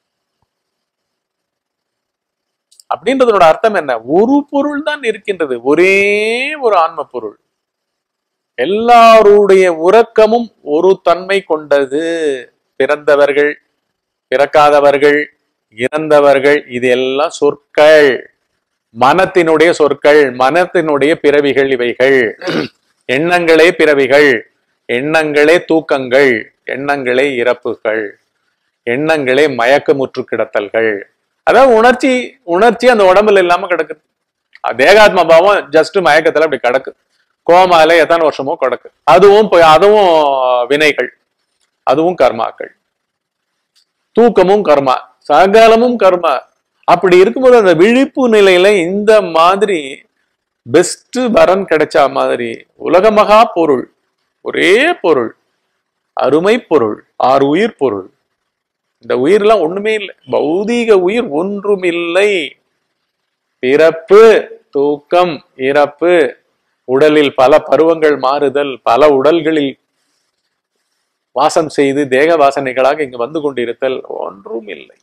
அப்படின்றதோட அர்த்தம் என்ன ஒரு பொருள் தான் இருக்கின்றது ஒரே ஒரு ஆன்ம பொருள் எல்லாருடைய உறக்கமும் ஒரு தன்மை கொண்டது பிறந்தவர்கள் பிறக்காதவர்கள் இறந்தவர்கள் இது எல்லாம் சொற்கள் மனத்தினுடைய சொற்கள் மனத்தினுடைய பிறவிகள் இவைகள் எண்ணங்களே பிறவிகள் எண்ணங்களே தூக்கங்கள் எண்ணங்களே இறப்புகள் எண்ணங்களே மயக்கமுற்று கிடத்தல்கள் அதாவது உணர்ச்சி உணர்ச்சி அந்த உடம்புல இல்லாம கிடக்குது அஹ் தேகாத்ம பாவம் ஜஸ்ட் மயக்கத்துல அப்படி கிடக்கு கோமால எத்தனை வருஷமோ கிடக்கு அதுவும் போய் அதுவும் வினைகள் அதுவும் கர்மாக்கள் தூக்கமும் கர்மா சகலமும் கர்மா அப்படி இருக்கும்போது அந்த விழிப்பு நிலையில இந்த மாதிரி பெஸ்ட் வரன் கிடைச்ச மாதிரி உலகமகா பொருள் ஒரே பொருள் அருமை பொருள் ஆறு உயிர் பொருள் இந்த உயிர்லாம் ஒண்ணுமே இல்லை பௌதீக உயிர் ஒன்றும் இல்லை பிறப்பு தூக்கம் இறப்பு உடலில் பல பருவங்கள் மாறுதல் பல உடல்களில் வாசம் செய்து தேக வாசனைகளாக இங்கு வந்து கொண்டிருத்தல் ஒன்றும் இல்லை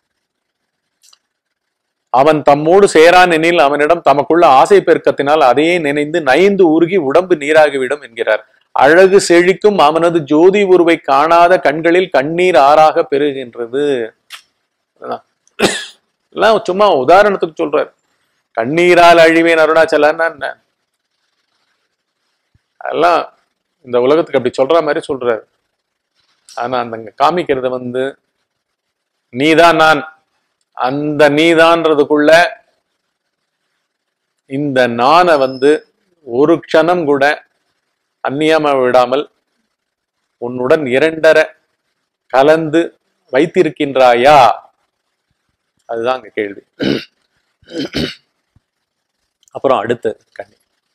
அவன் தம்மோடு சேரான் எனில் அவனிடம் தமக்குள்ள ஆசை பெருக்கத்தினால் அதையே நினைந்து நைந்து உருகி உடம்பு நீராகிவிடும் என்கிறார் அழகு செழிக்கும் அவனது ஜோதி உருவை காணாத கண்களில் கண்ணீர் ஆறாக பெருகின்றது அதான். எல்லாம் சும்மா உதாரணத்துக்கு சொல்றார் கண்ணீரால் அழிவேன் அருணாச்சலன்னா என்ன அதெல்லாம் இந்த உலகத்துக்கு அப்படி சொல்ற மாதிரி சொல்றாரு ஆனா அந்த காமிக்கிறது வந்து நீதான் நான் அந்த நீதான்றதுக்குள்ள இந்த நானை வந்து ஒரு க்ஷணம் கூட அந்நியமா விடாமல் உன்னுடன் இரண்டர கலந்து வைத்திருக்கின்றாயா அதுதான் அங்க கேள்வி அப்புறம் அடுத்து கண்ணி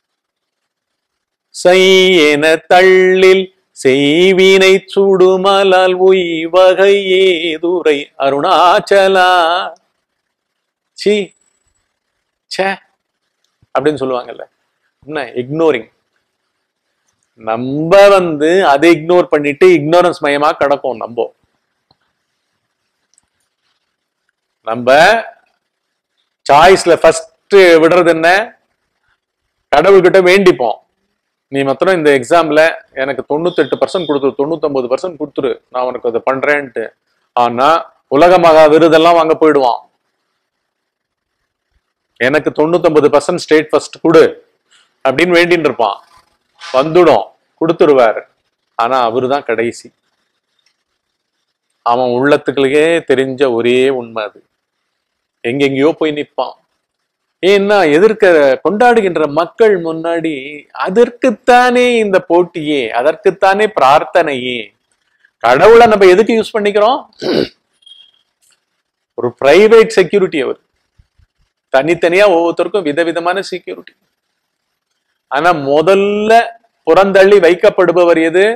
செய்யென தள்ளில் செய்வினை சுடுமலால் உய்வகை ஏதுரை அருணாச்சலா சி ச்சே அப்படின்னு சொல்லுவாங்கல்ல என்ன இக்னோரிங் நம்ம வந்து அதை இக்னோர் பண்ணிட்டு இக்னோரன்ஸ் மயமா கிடக்கும் நம்ம நம்ம சாய்ஸ்ல ஃபர்ஸ்ட் விடுறது என்ன கடவுள்கிட்ட வேண்டிப்போம் நீ மாத்திரம் இந்த எக்ஸாம்ல எனக்கு தொண்ணூத்தெட்டு பர்சன்ட் கொடுத்துரு தொண்ணூத்தொன்பது பர்சன்ட் கொடுத்துரு நான் உனக்கு அதை பண்றேன்ட்டு ஆனா உலக மகா விருதெல்லாம் வாங்க போயிடுவான் எனக்கு தொண்ணூத்தொன்பது பர்சன்ட் ஸ்டேட் ஃபர்ஸ்ட் கொடு அப்படின்னு வேண்டின்னு இருப்பான் வந்துடும் கொடுத்துருவாரு ஆனா அவருதான் கடைசி அவன் உள்ளத்துக்குள்ளே தெரிஞ்ச ஒரே உண்மை அது எங்கெங்கேயோ போய் நிற்பான் ஏன்னா எதிர்க்க கொண்டாடுகின்ற மக்கள் முன்னாடி அதற்குத்தானே இந்த போட்டியே அதற்குத்தானே பிரார்த்தனையே கடவுளை நம்ம எதுக்கு யூஸ் பண்ணிக்கிறோம் ஒரு பிரைவேட் செக்யூரிட்டி அவர் தனித்தனியா ஒவ்வொருத்தருக்கும் விதவிதமான செக்யூரிட்டி ஆனா முதல்ல புறந்தள்ளி வைக்கப்படுபவர் எது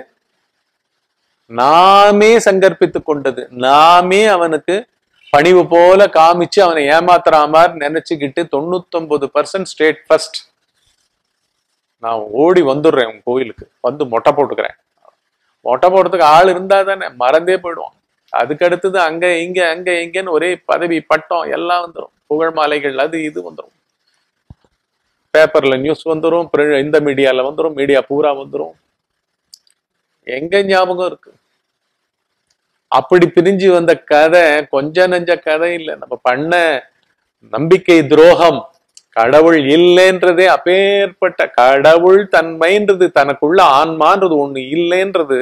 நாமே சங்கற்பித்துக் கொண்டது நாமே அவனுக்கு பணிவு போல காமிச்சு அவனை ஏமாத்துற மாதிரி நினைச்சுக்கிட்டு தொண்ணூத்தொன்பது பர்சன்ட் ஸ்டேட் ஃபர்ஸ்ட் நான் ஓடி வந்துடுறேன் உங்க கோயிலுக்கு வந்து மொட்டை போட்டுக்கிறேன் மொட்டை போடுறதுக்கு ஆள் இருந்தா தானே மறந்தே போயிடுவான் அதுக்கு அடுத்தது அங்க இங்க அங்க இங்கன்னு ஒரே பதவி பட்டம் எல்லாம் வந்துடும் புகழ் மாலைகள் அது இது வந்துடும் பேப்பர்ல நியூஸ் வந்துடும் இந்த மீடியால வந்துடும் மீடியா பூரா வந்துடும் எங்க ஞாபகம் இருக்கு அப்படி பிரிஞ்சு வந்த கதை கொஞ்ச நெஞ்ச கதை இல்லை நம்ம பண்ண நம்பிக்கை துரோகம் கடவுள் இல்லைன்றதே அப்பேற்பட்ட கடவுள் தன்மைன்றது தனக்குள்ள ஆன்மான்றது ஒண்ணு இல்லைன்றது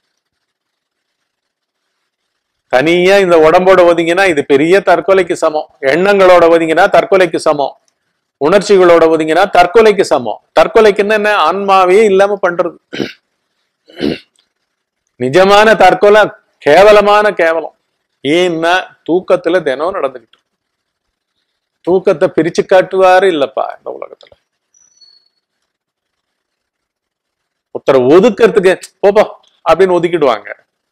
தனியா இந்த உடம்போட ஒதுங்கினா இது பெரிய தற்கொலைக்கு சமம் எண்ணங்களோட ஒதுங்கினா தற்கொலைக்கு சமம் உணர்ச்சிகளோட ஒதுங்கினா தற்கொலைக்கு சமம் தற்கொலைக்குன்னு என்ன ஆன்மாவே இல்லாம பண்றது நிஜமான தற்கொலை கேவலமான கேவலம் ஏன்னா தூக்கத்துல தினம் நடந்துகிட்டு இருக்கு. தூக்கத்தை பிரிச்சு காட்டுவாரு இல்லப்பா இந்த உலகத்துல ஒருத்தரை ஒதுக்கிறதுக்கு போப்பா அப்படின்னு ஒதுக்கிடுவாங்க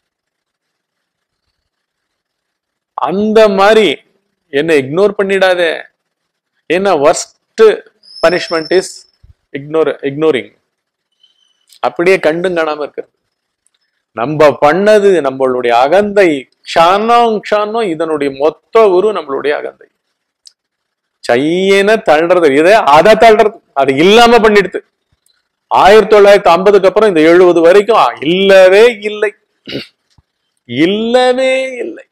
அந்த மாதிரி என்ன இக்னோர் பண்ணிடாத ஏன்னா worst punishment is ignore ignoring அப்படியே கண்டும் காணாம இருக்கிறது நம்ம பண்ணது நம்மளுடைய அகந்தை க்ஷானம் க்ஷானம் இதனுடைய மொத்த உரு நம்மளுடைய அகந்தை சையன தள்ளுறது இதை அதை தள்ளுறது அது இல்லாம பண்ணிடுது ஆயிரத்தி தொள்ளாயிரத்தி ஐம்பதுக்கு அப்புறம் இந்த எழுபது வரைக்கும் இல்லவே இல்லை இல்லவே இல்லை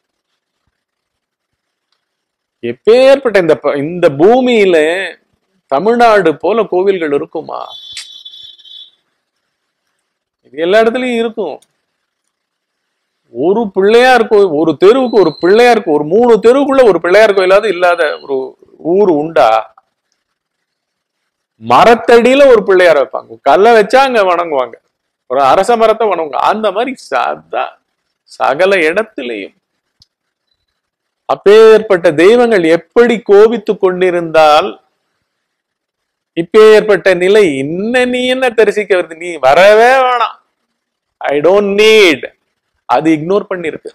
எப்பேற்பட்ட இந்த ப- இந்த பூமியில தமிழ்நாடு போல கோவில்கள் இருக்குமா இது எல்லா இடத்துலயும் இருக்கும் ஒரு பிள்ளையார் கோயில் ஒரு தெருவுக்கு ஒரு பிள்ளையார் கோ- ஒரு மூணு தெருவுக்குள்ள ஒரு பிள்ளையார் கோயிலாவது இல்லாத ஒரு ஊர் உண்டா மரத்தடியில ஒரு பிள்ளையார் வைப்பாங்க கல்லை வச்சா அங்க வணங்குவாங்க ஒரு அரச மரத்தை வணங்குவாங்க அந்த மாதிரி சதா சகல இடத்திலையும் அப்பேற்பட்ட தெய்வங்கள் எப்படி கோபித்துக் கொண்டிருந்தால் இப்பேற்பட்ட நிலை இன்ன நீ என்ன தரிசிக்க வருது நீ வரவே வேணாம் ஐ டோன்ட் நீட் அது இக்னோர் பண்ணிருக்கு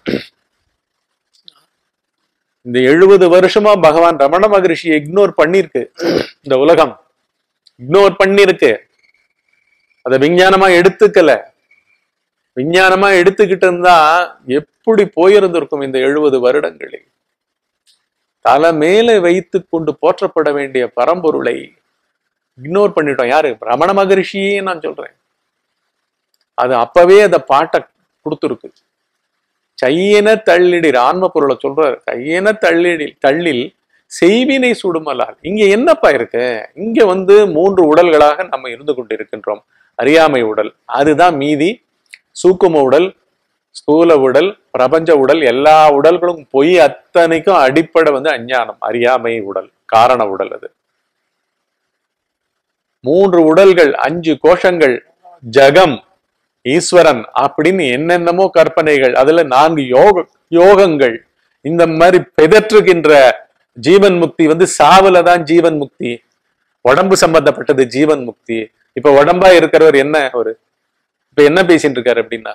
இந்த எழுபது வருஷமா பகவான் ரமண மகரிஷி இக்னோர் பண்ணிருக்கு இந்த உலகம் இக்னோர் பண்ணிருக்கு அதை விஞ்ஞானமா எடுத்துக்கல விஞ்ஞானமா எடுத்துக்கிட்டு இருந்தா எப்படி போயிருந்திருக்கும் இந்த எழுபது வருடங்களில் தலை மேலே வைத்து கொண்டு போற்றப்பட வேண்டிய பரம்பொருளை இக்னோர் பண்ணிட்டோம் யாரு ரமண மகரிஷியே நான் சொல்றேன் அது அப்பவே அந்த பாட்டை கொடுத்துருக்கு சையென தள்ளிடிர் ஆன்ம பொருளை சொல்றாரு கையென தள்ளிடில் தள்ளில் செய்வினை சுடுமலால் இங்க என்னப்பா இருக்கு இங்க வந்து மூன்று உடல்களாக நம்ம இருந்து கொண்டிருக்கின்றோம் அறியாமை உடல் அதுதான் மீதி சூக்கும உடல் ஸ்தூல உடல் பிரபஞ்ச உடல் எல்லா உடல்களும் பொய் அத்தனைக்கும் அடிப்படை வந்து அஞ்ஞானம் அறியாமை உடல் காரண உடல் அது மூன்று உடல்கள் அஞ்சு கோஷங்கள் ஜகம் ஈஸ்வரன் அப்படின்னு என்னென்னமோ கற்பனைகள் அதுல நான்கு யோக யோகங்கள் இந்த மாதிரி பிதற்றுகின்ற ஜீவன் முக்தி வந்து சாவுல தான் ஜீவன் முக்தி உடம்பு சம்பந்தப்பட்டது ஜீவன் முக்தி இப்ப உடம்பா இருக்கிறவர் என்ன அவரு இப்ப என்ன பேசிட்டு இருக்காரு அப்படின்னா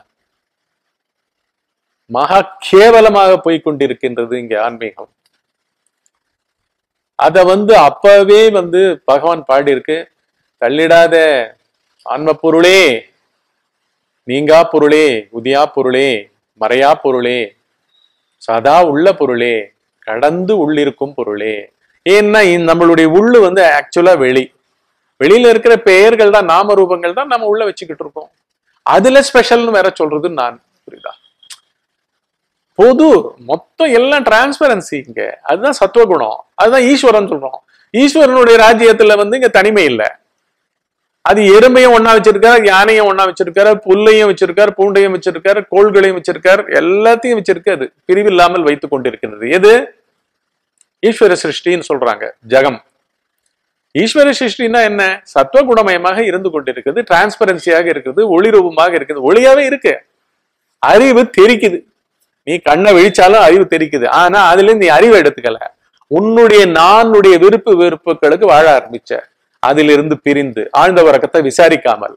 மகா கேவலமாக போய் கொண்டிருக்கின்றது இங்க ஆன்மீகம் அத வந்து அப்பவே வந்து பகவான் பாடியிருக்கு தள்ளிடாத ஆன்ம பொருளே நீங்கா பொருளே உதியா பொருளே மறையா பொருளே சதா உள்ள பொருளே கடந்து உள்ளிருக்கும் பொருளே ஏன்னா இந்த நம்மளுடைய உள்ளு வந்து ஆக்சுவலா வெளி வெளியில இருக்கிற பெயர்கள் தான் நாம ரூபங்கள் தான் நம்ம உள்ள வச்சுக்கிட்டு இருக்கோம் அதுல ஸ்பெஷல்னு வேற சொல்றது நான் புரியுதா பொது மொத்தம் எல்லாம் டிரான்ஸ்பரன்சி இங்க அதுதான் சத்துவகுணம் அதுதான் ஈஸ்வரன் சொல்றோம் ஈஸ்வரனுடைய ராஜ்யத்துல வந்து இங்க தனிமை இல்லை அது எருமையும் ஒண்ணா வச்சிருக்காரு யானையும் ஒண்ணா வச்சிருக்காரு புல்லையும் வச்சிருக்காரு பூண்டையும் வச்சிருக்காரு கோள்களையும் வச்சிருக்காரு எல்லாத்தையும் வச்சிருக்காரு பிரிவில்லாமல் வைத்துக் கொண்டிருக்கிறது எது ஈஸ்வர சிருஷ்டின்னு சொல்றாங்க ஜகம் ஈஸ்வர சிருஷ்டினா என்ன சத்துவகுணமயமாக இருந்து கொண்டிருக்குது டிரான்ஸ்பரன்சியாக இருக்குது ஒளிரூபமாக இருக்குது ஒளியாவே இருக்கு அறிவு தெரிக்குது நீ கண்ணை விழிச்சாலும் அறிவு தெரிக்குது ஆனா அதுல இருந்து நீ அறிவை எடுத்துக்கல உன்னுடைய நானுடைய விருப்பு வெறுப்புகளுக்கு வாழ ஆரம்பிச்ச அதிலிருந்து பிரிந்து ஆழ்ந்த உறக்கத்தை விசாரிக்காமல்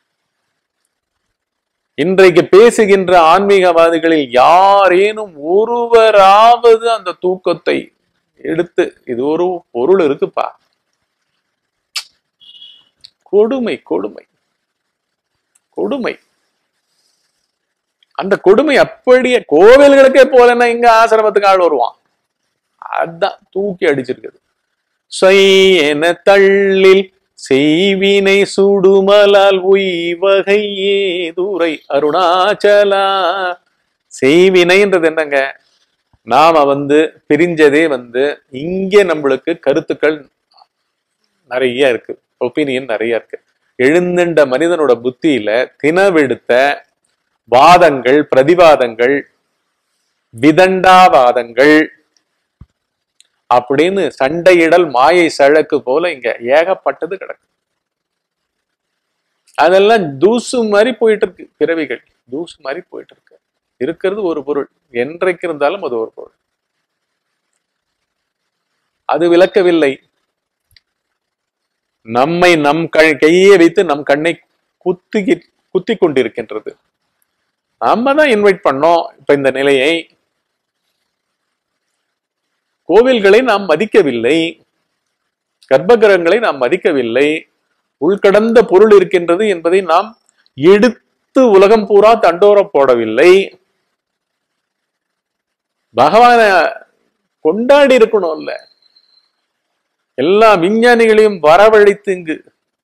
இன்றைக்கு பேசுகின்ற ஆன்மீகவாதிகளில் யாரேனும் ஒருவராவது அந்த தூக்கத்தை எடுத்து இது ஒரு பொருள் இருக்குப்பா கொடுமை கொடுமை கொடுமை அந்த கொடுமை அப்படியே கோவில்களுக்கே போலன்னா இங்க ஆசிரமத்துக்கு ஆள் வருவான் அதான் தூக்கி அடிச்சிருக்குது என தள்ளில் செய்வினை சுடுமலால் உய்வகை ஏதுரை அருணாச்சலா செய்வினைன்றது என்னங்க நாம வந்து பிரிஞ்சதே வந்து இங்கே நம்மளுக்கு கருத்துக்கள் நிறைய இருக்கு ஒப்பீனியன் நிறைய இருக்கு எழுந்துண்ட மனிதனோட புத்தியில தினவெடுத்த வாதங்கள் பிரதிவாதங்கள் விதண்டாவாதங்கள் அப்படின்னு சண்டையிடல் மாயை சழக்கு போல இங்க ஏகப்பட்டது கிடக்கு அதெல்லாம் தூசு மாதிரி போயிட்டு இருக்கு பிறவிகள் தூசு மாதிரி போயிட்டு இருக்கு இருக்கிறது ஒரு பொருள் என்றைக்கு இருந்தாலும் அது ஒரு பொருள் அது விளக்கவில்லை நம்மை நம் க- கையை வைத்து நம் கண்ணை குத்தி குத்தி கொண்டிருக்கின்றது நாம தான் இன்வைட் பண்ணோம் இப்ப இந்த நிலையை கோவில்களை நாம் மதிக்கவில்லை கர்ப்பகிரகங்களை நாம் மதிக்கவில்லை உள்கடந்த பொருள் இருக்கின்றது என்பதை நாம் எடுத்து உலகம் பூரா தண்டோர போடவில்லை பகவான கொண்டாடி இருக்கணும்ல எல்லா விஞ்ஞானிகளையும் வரவழைத்து இங்கு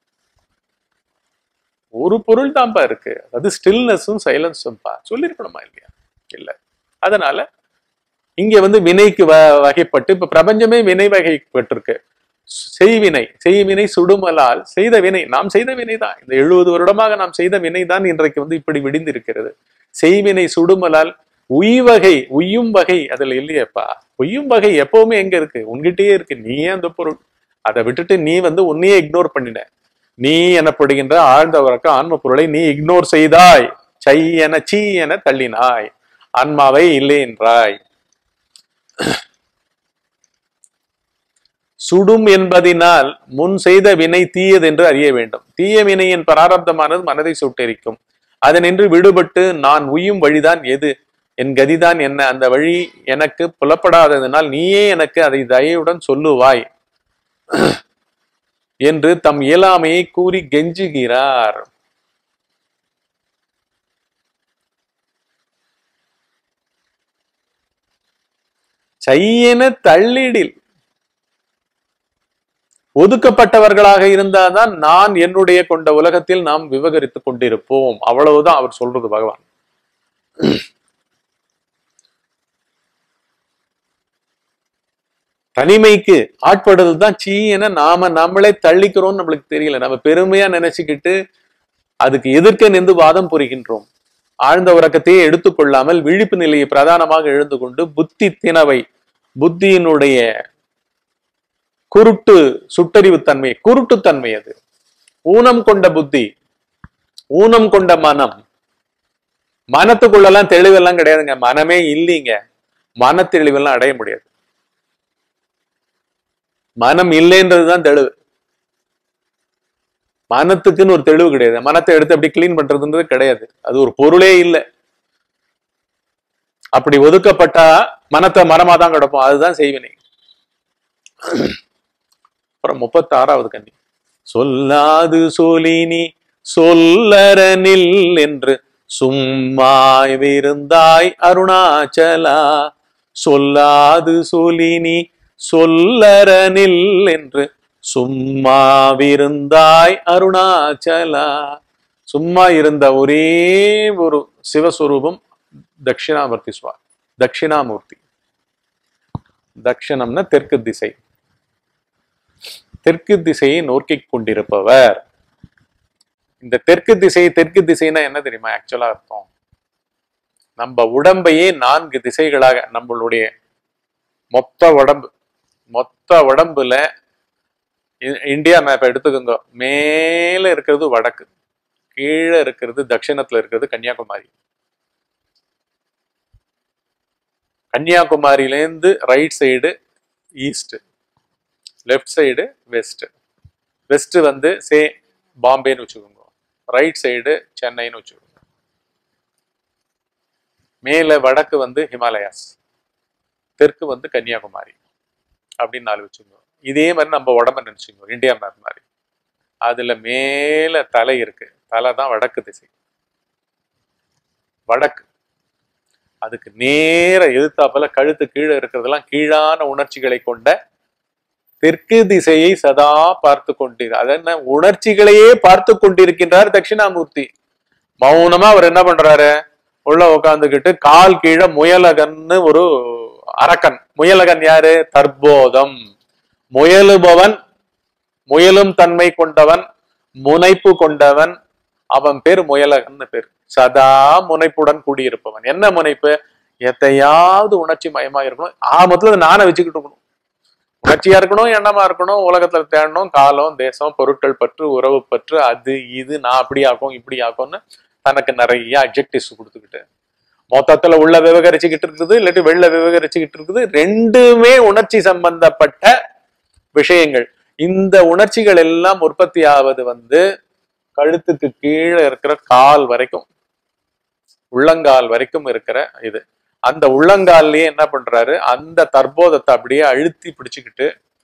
ஒரு பொருள் தான்ப்பா இருக்கு அது ஸ்டில்னஸும் சைலன்ஸும்பா சொல்லியிருக்கணுமா இல்லையா இல்ல அதனால இங்க வந்து வினைக்கு வ- வகைப்பட்டு இப்ப பிரபஞ்சமே வினை வகைப்பட்டிருக்கு செய்வினை செய்வினை சுடுமலால் செய்த வினை நாம் செய்த வினை தான் இந்த எழுபது வருடமாக நாம் செய்த வினை தான் இன்றைக்கு வந்து இப்படி விடிந்திருக்கிறது செய்வினை சுடுமலால் உய்வகை உய்யும் வகை அதுல இல்லையேப்பா உய்யும் வகை எப்பவுமே எங்க இருக்கு உன்கிட்டயே இருக்கு நீயே அந்த பொருள் அதை விட்டுட்டு நீ வந்து உன்னையே இக்னோர் பண்ணின நீ எனப்படுகின்ற ஆழ்ந்த உறக்க ஆன்ம பொருளை நீ இக்னோர் செய்தாய் சை என சீ என தள்ளினாய் ஆன்மாவை இல்லை என்றாய் சுடும் என்பதினால் முன் செய்த வினை தீயது என்று அறிய வேண்டும் தீய வினையின் பராரப்தமானது மனதை சுட்டெரிக்கும் அதனின்று விடுபட்டு நான் உய்யும் வழிதான் எது என் கதிதான் என்ன அந்த வழி எனக்கு புலப்படாததினால் நீயே எனக்கு அதை தயவுடன் சொல்லுவாய் என்று தம் இயலாமையை கூறி கெஞ்சுகிறார் சையென தள்ளிடில் ஒதுக்கப்பட்டவர்களாக இருந்தாதான் நான் என்னுடைய கொண்ட உலகத்தில் நாம் விவகரித்துக் கொண்டிருப்போம் அவ்வளவுதான் அவர் சொல்றது பகவான் தனிமைக்கு ஆட்படுறது தான் சீ என நாம நம்மளே தள்ளிக்கிறோம்னு நம்மளுக்கு தெரியல நம்ம பெருமையா நினைச்சுக்கிட்டு அதுக்கு எதிர்க்க நின்று வாதம் புரிகின்றோம் ஆழ்ந்த உறக்கத்தையே எடுத்துக்கொள்ளாமல் விழிப்பு நிலையை பிரதானமாக எழுந்து கொண்டு புத்தி தினவை புத்தியினுடைய குருட்டு சுட்டறிவு தன்மை குருட்டுத்தன்மை அது ஊனம் கொண்ட புத்தி ஊனம் கொண்ட மனம் மனத்துக்குள்ளெல்லாம் தெளிவெல்லாம் கிடையாதுங்க மனமே இல்லைங்க மன தெளிவெல்லாம் அடைய முடியாது மனம் இல்லைன்றதுதான் தெளிவு மனத்துக்குன்னு ஒரு தெளிவு கிடையாது மனத்தை எடுத்து அப்படி கிளீன் பண்றதுன்றது கிடையாது அது ஒரு பொருளே இல்லை அப்படி ஒதுக்கப்பட்டா மனத்தை மரமா தான் கிடப்போம் அதுதான் செய்வினை அப்புறம் முப்பத்தி ஆறாவது கன்னி சொல்லாது சோலினி சொல்லரனில் என்று சும்மாவிருந்தாய் அருணாச்சலா சொல்லாது சோலினி சொல்லரனில் என்று சும்மாவிருந்தாய் அருணாச்சலா சும்மா இருந்த ஒரே ஒரு சிவஸ்வரூபம் தட்சிணாமூர்த்தி சுவா தட்சிணாமூர்த்தி தட்சிணம்னா தெற்கு திசை தெற்கு திசையை நோக்கிக் கொண்டிருப்பவர் இந்த தெற்கு திசை தெற்கு திசைனா என்ன தெரியுமா ஆக்சுவலா அர்த்தம் நம்ம உடம்பையே நான்கு திசைகளாக நம்மளுடைய மொத்த உடம்பு மொத்த உடம்புல இ- இந்தியா மேப் எடுத்துக்கோங்க மேல இருக்கிறது வடக்கு கீழே இருக்கிறது தட்சிணத்துல இருக்கிறது கன்னியாகுமரி கன்னியாகுமரியிலேருந்து right side east left side west west வந்து சே பாம்பேன்னு வச்சுக்கோங்க ரைட் சைடு சென்னைன்னு வச்சுக்கோங்க மேல வடக்கு வந்து ஹிமாலயாஸ் தெற்கு வந்து கன்னியாகுமரி அப்படின்னு நாலு வச்சுக்கோங்க இதே மாதிரி நம்ம உடம்ப நினைச்சுக்கோங்க இந்தியா மேப் மாதிரி அதுல மேல தலை இருக்கு தலை தான் வடக்கு திசை வடக்கு அதுக்கு நேர எதிர்த்தாப்புல கழுத்து கீழே இருக்கிறதெல்லாம் கீழான உணர்ச்சிகளை கொண்ட தெற்கு திசையை சதா பார்த்து கொண்டீர் அதென்ன உணர்ச்சிகளையே பார்த்து கொண்டிருக்கின்றார் தட்சிணாமூர்த்தி மௌனமா அவர் என்ன பண்றாரு உள்ள உட்காந்துக்கிட்டு கால் கீழே முயலகன்னு ஒரு அரக்கன் முயலகன் யாரு தற்போதம் முயலுபவன் முயலும் தன்மை கொண்டவன் முனைப்பு கொண்டவன் அவன் பேர் முயலகன்னு பேர் சதா முனைப்புடன் கூடியிருப்பவன் என்ன முனைப்பு எத்தையாவது உணர்ச்சி மயமா இருக்கணும் ஆமத்துல நானை வச்சுக்கிட்டு இருக்கணும் உணர்ச்சியா இருக்கணும் எண்ணமா இருக்கணும் உலகத்துல தேடணும் காலம் தேசம் பொருட்கள் பற்று உறவு பற்று அது இது நான் அப்படி ஆக்கும் இப்படி ஆக்கும்னு தனக்கு நிறைய அப்ஜெக்டிவ்ஸ் கொடுத்துக்கிட்டு மொத்தத்துல உள்ள விவகரிச்சுக்கிட்டு இருக்குது இல்லாட்டி வெளில விவகரிச்சுக்கிட்டு இருக்குது ரெண்டுமே உணர்ச்சி சம்பந்தப்பட்ட விஷயங்கள் இந்த உணர்ச்சிகள் எல்லாம் உற்பத்தி ஆவது வந்து கழுத்துக்கு கீழே இருக்கிற கால் வரைக்கும் உள்ளங்கால் வரைக்கும் இருக்கிற இது அந்த உள்ளங்கால்லயே என்ன பண்றாரு அந்த தற்போதத்தை அப்படியே அழுத்தி பிடிச்சுக்கிட்டு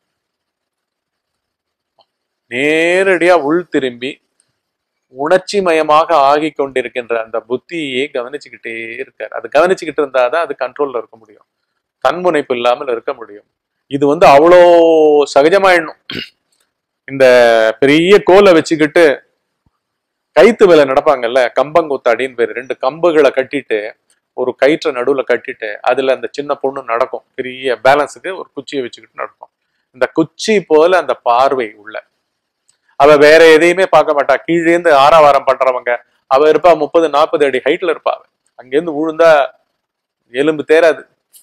நேரடியா உள் திரும்பி உணர்ச்சி மயமாக ஆகி கொண்டிருக்கின்ற அந்த புத்தியை கவனிச்சுக்கிட்டே இருக்காரு அது கவனிச்சுக்கிட்டு இருந்தாதான் அது கண்ட்ரோல்ல இருக்க முடியும் தன்முனைப்பு இல்லாமல் இருக்க முடியும் இது வந்து அவ்வளோ சகஜமாயிடணும் இந்த பெரிய கோலை வச்சுக்கிட்டு கைத்து வேலை நடப்பாங்கல்ல கம்பங்குத்தாடின்னு பேர் ரெண்டு கம்புகளை கட்டிட்டு ஒரு கயிற்றை நடுவுல கட்டிட்டு அதுல அந்த சின்ன பொண்ணு நடக்கும் பெரிய பேலன்ஸுக்கு ஒரு குச்சியை வச்சுக்கிட்டு நடக்கும் இந்த குச்சி போல அந்த பார்வை உள்ள அவ வேற எதையுமே பார்க்க மாட்டா கீழேந்து ஆறாவாரம் பண்றவங்க அவ இருப்பா முப்பது நாற்பது அடி ஹைட்ல இருப்பா அவ அங்கேருந்து விழுந்தா எலும்பு தேராது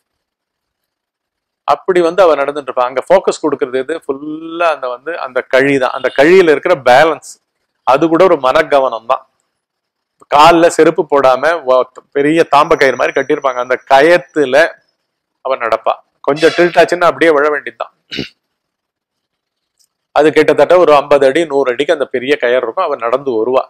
அப்படி வந்து அவ நடந்துட்டு இருப்பா அங்க ஃபோக்கஸ் கொடுக்கறது எது ஃபுல்லா அந்த வந்து அந்த கழி தான் அந்த கழியில இருக்கிற பேலன்ஸ் அது கூட ஒரு மனக்கவனம் தான் கால்ல செருப்பு போடாம வ- பெரிய தாம்ப கயிறு மாதிரி கட்டியிருப்பாங்க அந்த கயத்துல அவன் நடப்பா கொஞ்சம் டில்ட் ஆச்சுன்னா அப்படியே விழ வேண்டியதுதான் அது கிட்டத்தட்ட ஒரு ஐம்பது அடி நூறு அடிக்கு அந்த பெரிய கயர் இருக்கும் அவன் நடந்து வருவா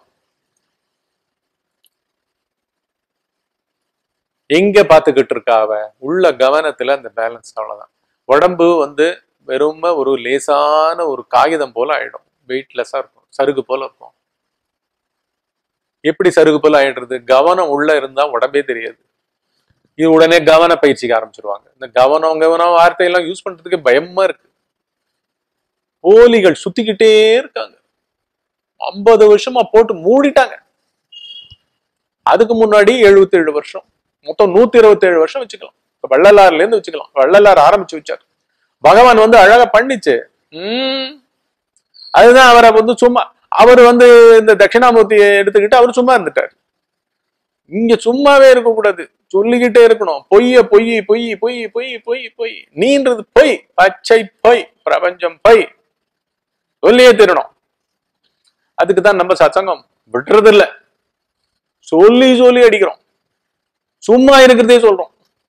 எங்க பாத்துக்கிட்டு இருக்கா அவ உள்ள கவனத்துல அந்த பேலன்ஸ் அவ்வளவுதான் உடம்பு வந்து வெறும ஒரு லேசான ஒரு காகிதம் போல ஆயிடும் வெயிட்லெஸ்ஸா இருக்கும் சருகு போல இருக்கும் எப்படி சருகு போல ஆயிடுறது கவனம் உள்ள இருந்தா உடம்பே தெரியாது இது உடனே கவன பயிற்சிக்கு ஆரம்பிச்சிருவாங்க இந்த கவனம் கவனம் வார்த்தையெல்லாம் யூஸ் பண்றதுக்கு பயமா இருக்கு போலிகள் சுத்திக்கிட்டே இருக்காங்க ஐம்பது வருஷமா போட்டு மூடிட்டாங்க அதுக்கு முன்னாடி 77 ஏழு வருஷம் மொத்தம் நூத்தி இருபத்தி ஏழு வருஷம் வச்சுக்கலாம் இப்ப வள்ளலார்ல இருந்து வச்சுக்கலாம் வள்ளலார் ஆரம்பிச்சு வச்சார் பகவான் வந்து அழகா பண்ணிச்சு உம் அதுதான் அவரை வந்து சும்மா அவர் வந்து இந்த தட்சிணாமூர்த்தியை எடுத்துக்கிட்டு அவர் சும்மா இருந்துட்டார் இங்க சும்மாவே இருக்கக்கூடாது சொல்லிக்கிட்டே இருக்கணும் பொய்ய பொய் பொய் பொய் பொய் பொய் பொய் நீன்றது பொய் பச்சை பொய் பிரபஞ்சம் பொய் சொல்லியே தீரணும் அதுக்கு தான் நம்ம சச்சங்கம் விடுறது இல்ல சொல்லி சொல்லி அடிக்கிறோம் சும்மா இருக்கிறதே சொல்றோம்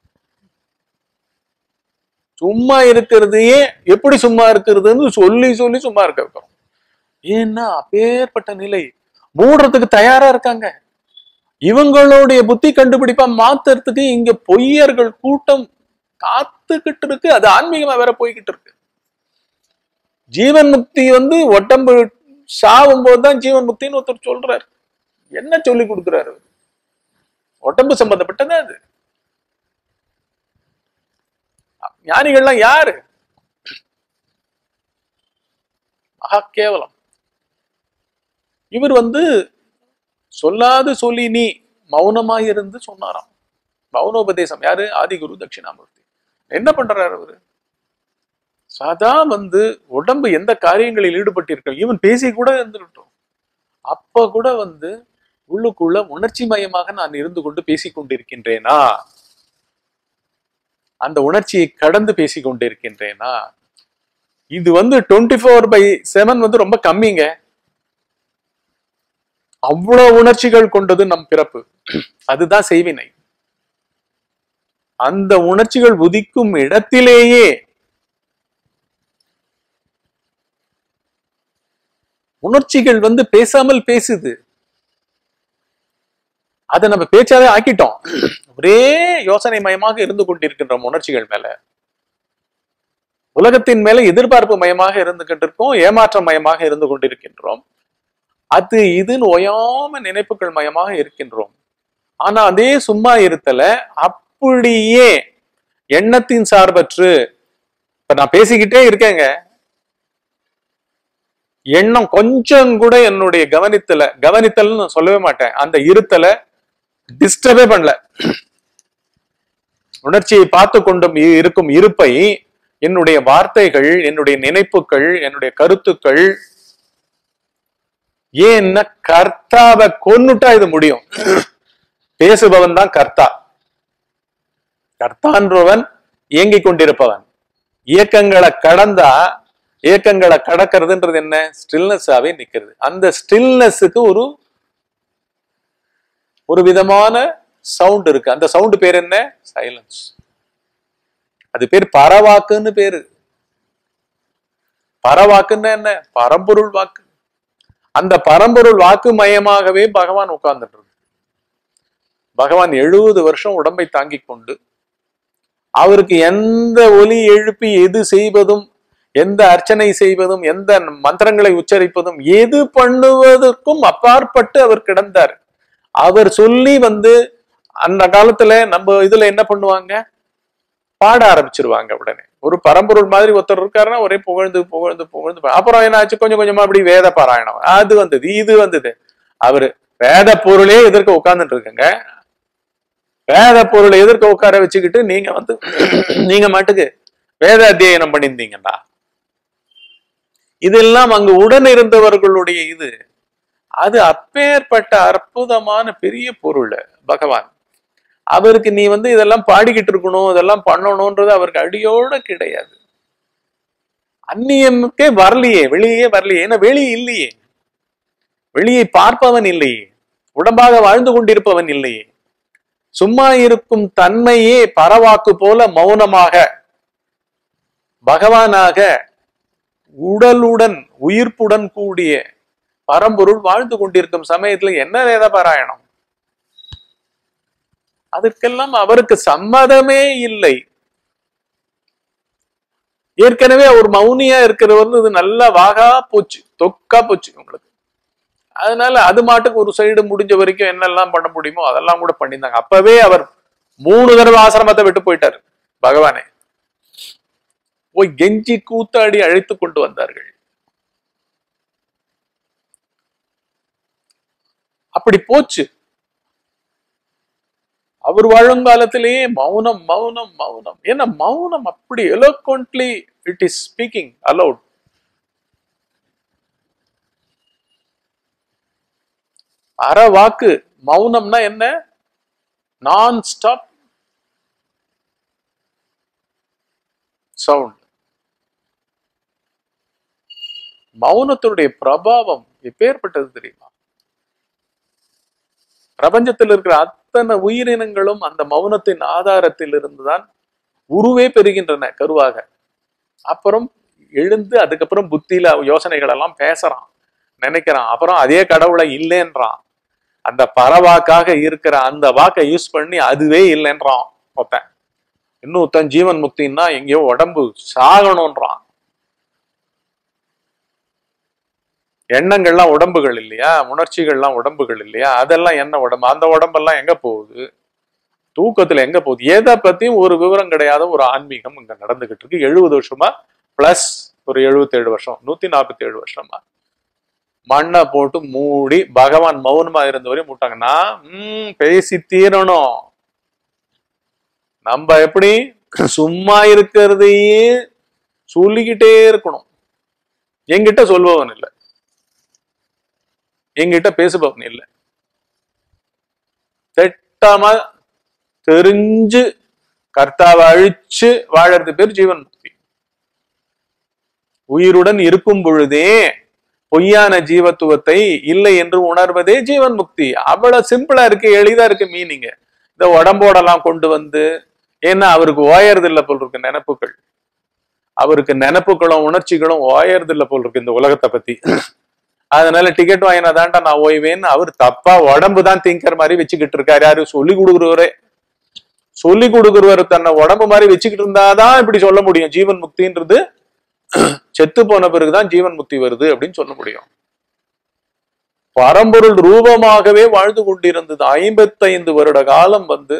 சும்மா இருக்கிறதையே எப்படி சும்மா இருக்கிறதுன்னு சொல்லி சொல்லி சும்மா இருக்க வைக்கிறோம் ஏன்னா அப்பேற்பட்ட நிலை மூடுறதுக்கு தயாரா இருக்காங்க இவங்களுடைய புத்தி கண்டுபிடிப்பா மாத்துறதுக்கு இங்க பொய்யர்கள் கூட்டம் காத்துக்கிட்டு இருக்கு அது ஆன்மீகமா வேற போய்கிட்டு இருக்கு ஜீவன் முக்தி வந்து உடம்பு சாவும் போதுதான் ஜீவன் முக்தின்னு ஒருத்தர் சொல்றாரு என்ன சொல்லி கொடுக்கிறாரு அவரு? உடம்பு சம்பந்தப்பட்டது அது ஞானிகள்லாம் யாரு மகா கேவலம் இவர் வந்து சொல்லாது சொல்லி நீ மௌனமாயிருந்து சொன்னாராம் மௌனோபதேசம் யாரு ஆதிகுரு தட்சிணாமூர்த்தி என்ன பண்றாரு அவரு சதா வந்து உடம்பு எந்த காரியங்களில் ஈடுபட்டிருக்க ஈவன் பேசி கூட இருந்துட்டோம் அப்ப கூட வந்து உள்ளுக்குள்ள உணர்ச்சி மயமாக நான் இருந்து கொண்டு பேசிக் கொண்டிருக்கின்றேனா அந்த உணர்ச்சியை கடந்து பேசிக் கொண்டிருக்கின்றேனா இது வந்து டுவெண்ட்டி ஃபோர் பை செவன் வந்து ரொம்ப கம்மிங்க அவ்வளவு உணர்ச்சிகள் கொண்டது நம் பிறப்பு அதுதான் செய்வினை அந்த உணர்ச்சிகள் உதிக்கும் இடத்திலேயே உணர்ச்சிகள் வந்து பேசாமல் பேசுது அதை நம்ம பேச்சாவே ஆக்கிட்டோம் ஒரே யோசனை மயமாக இருந்து கொண்டிருக்கின்ற உணர்ச்சிகள் மேல உலகத்தின் மேல எதிர்பார்ப்பு மயமாக இருந்து கொண்டிருக்கோம் ஏமாற்ற மயமாக இருந்து கொண்டிருக்கின்றோம் அது இதுன்னு ஓயாம நினைப்புகள் மயமாக இருக்கின்றோம் ஆனா அதே சும்மா இருத்தல அப்படியே எண்ணத்தின் சார்பற்று இப்ப நான் பேசிக்கிட்டே இருக்கேங்க எண்ணம் கொஞ்சம் கூட என்னுடைய கவனித்தல கவனித்தல்னு நான் சொல்லவே மாட்டேன் அந்த இருத்தல டிஸ்டர்பே பண்ணல உணர்ச்சியை பார்த்து கொண்டும் இ- இருக்கும் இருப்பை என்னுடைய வார்த்தைகள் என்னுடைய நினைப்புகள் என்னுடைய கருத்துக்கள் ஏன்னா கர்த்தாவை கொன்னுட்டா இது முடியும் பேசுபவன் தான் கர்த்தா கர்த்தான்றவன் இயங்கிக் கொண்டிருப்பவன் இயக்கங்களை கடந்தா இயக்கங்களை கடக்கிறதுன்றது என்ன ஸ்டில்னஸாவே நிக்கிறது அந்த ஸ்டில்னஸுக்கு ஒரு ஒரு விதமான சவுண்ட் இருக்கு அந்த சவுண்ட் பேர் என்ன சைலன்ஸ் அது பேர் பரவாக்குன்னு பேரு பரவாக்குன்னா என்ன பரம்பொருள் வாக்கு அந்த பரம்பொருள் வாக்கு மயமாகவே பகவான் உட்கார்ந்துட்டு இருக்கு பகவான் எழுபது வருஷம் உடம்பை தாங்கிக் கொண்டு அவருக்கு எந்த ஒலி எழுப்பி எது செய்வதும் எந்த அர்ச்சனை செய்வதும் எந்த மந்திரங்களை உச்சரிப்பதும் எது பண்ணுவதற்கும் அப்பாற்பட்டு அவர் கிடந்தார் அவர் சொல்லி வந்து அந்த காலத்துல நம்ம இதுல என்ன பண்ணுவாங்க பாட ஆரம்பிச்சிருவாங்க உடனே ஒரு பரம்பொருள் மாதிரி ஒருத்தர் இருக்காருன்னா ஒரே புகழ்ந்து புகழ்ந்து புகழ்ந்து பா- அப்புறம் என்னாச்சு கொஞ்சம் கொஞ்சமா அப்படி வேத பாராயணம் அது வந்தது இது வந்தது அவரு வேத பொருளே எதிர்க்க உட்கார்ந்துட்டு இருக்குங்க வேத பொருளை எதிர்க்க உட்கார வச்சுக்கிட்டு நீங்க வந்து நீங்க மட்டுக்கு வேத அத்தியனம் பண்ணியிருந்தீங்கடா இதெல்லாம் அங்கு உடன் இருந்தவர்களுடைய இது அது அப்பேற்பட்ட அற்புதமான பெரிய பொருள் பகவான் அவருக்கு நீ வந்து இதெல்லாம் பாடிக்கிட்டு இருக்கணும் இதெல்லாம் பண்ணணும்ன்றது அவருக்கு அடியோட கிடையாது அந்நியமுக்கே வரலையே வெளியே வரலையே ஏன்னா வெளியே இல்லையே வெளியை பார்ப்பவன் இல்லையே உடம்பாக வாழ்ந்து கொண்டிருப்பவன் இல்லையே சும்மா இருக்கும் தன்மையே பரவாக்கு போல மௌனமாக பகவானாக உடலுடன் உயிர்ப்புடன் கூடிய பரம்பொருள் வாழ்ந்து கொண்டிருக்கும் சமயத்துல என்ன வேத பாராயணம் அதற்கெல்லாம் அவருக்கு சம்மதமே இல்லை ஏற்கனவே அவர் மௌனியா இருக்கிறவர் இது நல்லா வாகா போச்சு தொக்கா போச்சு உங்களுக்கு அதனால அது மாட்டுக்கு ஒரு சைடு முடிஞ்ச வரைக்கும் என்னெல்லாம் பண்ண முடியுமோ அதெல்லாம் கூட பண்ணியிருந்தாங்க அப்பவே அவர் மூணு தடவை ஆசிரமத்தை விட்டு போயிட்டாரு பகவானே போய் கெஞ்சி கூத்தாடி அழைத்து கொண்டு வந்தார்கள் அப்படி போச்சு அவர் வாழும் காலத்திலேயே மௌனம் மௌனம் மௌனம் ஏன்னா மௌனம் அப்படி eloquently it is speaking aloud அற வாக்கு மௌனம்னா என்ன நான் ஸ்டாப் சவுண்ட் மௌனத்தினுடைய பிரபாவம் எப்பேற்பட்டது தெரியுமா பிரபஞ்சத்தில் இருக்கிற அத்தனை உயிரினங்களும் அந்த மௌனத்தின் ஆதாரத்தில் இருந்துதான் உருவே பெறுகின்றன கருவாக அப்புறம் எழுந்து அதுக்கப்புறம் புத்தியில யோசனைகள் எல்லாம் பேசுறான் நினைக்கிறான் அப்புறம் அதே கடவுளை இல்லைன்றான் அந்த பரவாக்காக இருக்கிற அந்த வாக்கை யூஸ் பண்ணி அதுவே இல்லைன்றான் ஒருத்தன் இன்னும் ஒருத்தன் ஜீவன் முக்தின்னா எங்கேயோ உடம்பு சாகணும்ன்றான் எண்ணங்கள்லாம் உடம்புகள் இல்லையா உணர்ச்சிகள்லாம் உடம்புகள் இல்லையா அதெல்லாம் என்ன உடம்பு அந்த உடம்பெல்லாம் எங்க போகுது தூக்கத்துல எங்க போகுது எதை பத்தியும் ஒரு விவரம் கிடையாத ஒரு ஆன்மீகம் இங்க நடந்துகிட்டு இருக்கு எழுபது வருஷமா பிளஸ் ஒரு 77 வருஷம் நூத்தி நாற்பத்தி ஏழு வருஷமா மண்ணை போட்டு மூடி பகவான் மௌனமா இருந்த வரையும் மூட்டாங்கன்னா உம் பேசி தீரணும் நம்ம எப்படி சும்மா இருக்கிறதையே சொல்லிக்கிட்டே இருக்கணும் என்கிட்ட சொல்பவன் இல்லை என்கிட்ட பேசுபவன் இல்லை திட்டமா தெரிஞ்சு கர்த்தாவை அழிச்சு வாழறது பேர் ஜீவன் முக்தி உயிருடன் இருக்கும் பொழுதே பொய்யான ஜீவத்துவத்தை இல்லை என்று உணர்வதே ஜீவன் முக்தி அவ்வளவு சிம்பிளா இருக்கு எளிதா இருக்கு மீனிங் இந்த உடம்போடலாம் கொண்டு வந்து ஏன்னா அவருக்கு ஓயறது இல்லை போல் இருக்கு நினைப்புகள் அவருக்கு நினைப்புகளும் உணர்ச்சிகளும் ஓயறது இல்லை போல் இருக்கு இந்த உலகத்தை பத்தி அதனால டிக்கெட் வாங்கினா தான்டா நான் ஓய்வேன்னு அவர் தப்பா உடம்பு தான் திங்கர் மாதிரி வச்சுக்கிட்டு இருக்காரு யாரு சொல்லி கொடுக்குறவரே சொல்லி கொடுக்குறவர் தன்னை உடம்பு மாதிரி வச்சுக்கிட்டு இருந்தாதான் இப்படி சொல்ல முடியும் ஜீவன் முக்தின்றது செத்து போன பிறகுதான் ஜீவன் முக்தி வருது அப்படின்னு சொல்ல முடியும் பரம்பொருள் ரூபமாகவே வாழ்ந்து கொண்டிருந்தது ஐம்பத்தைந்து வருட காலம் வந்து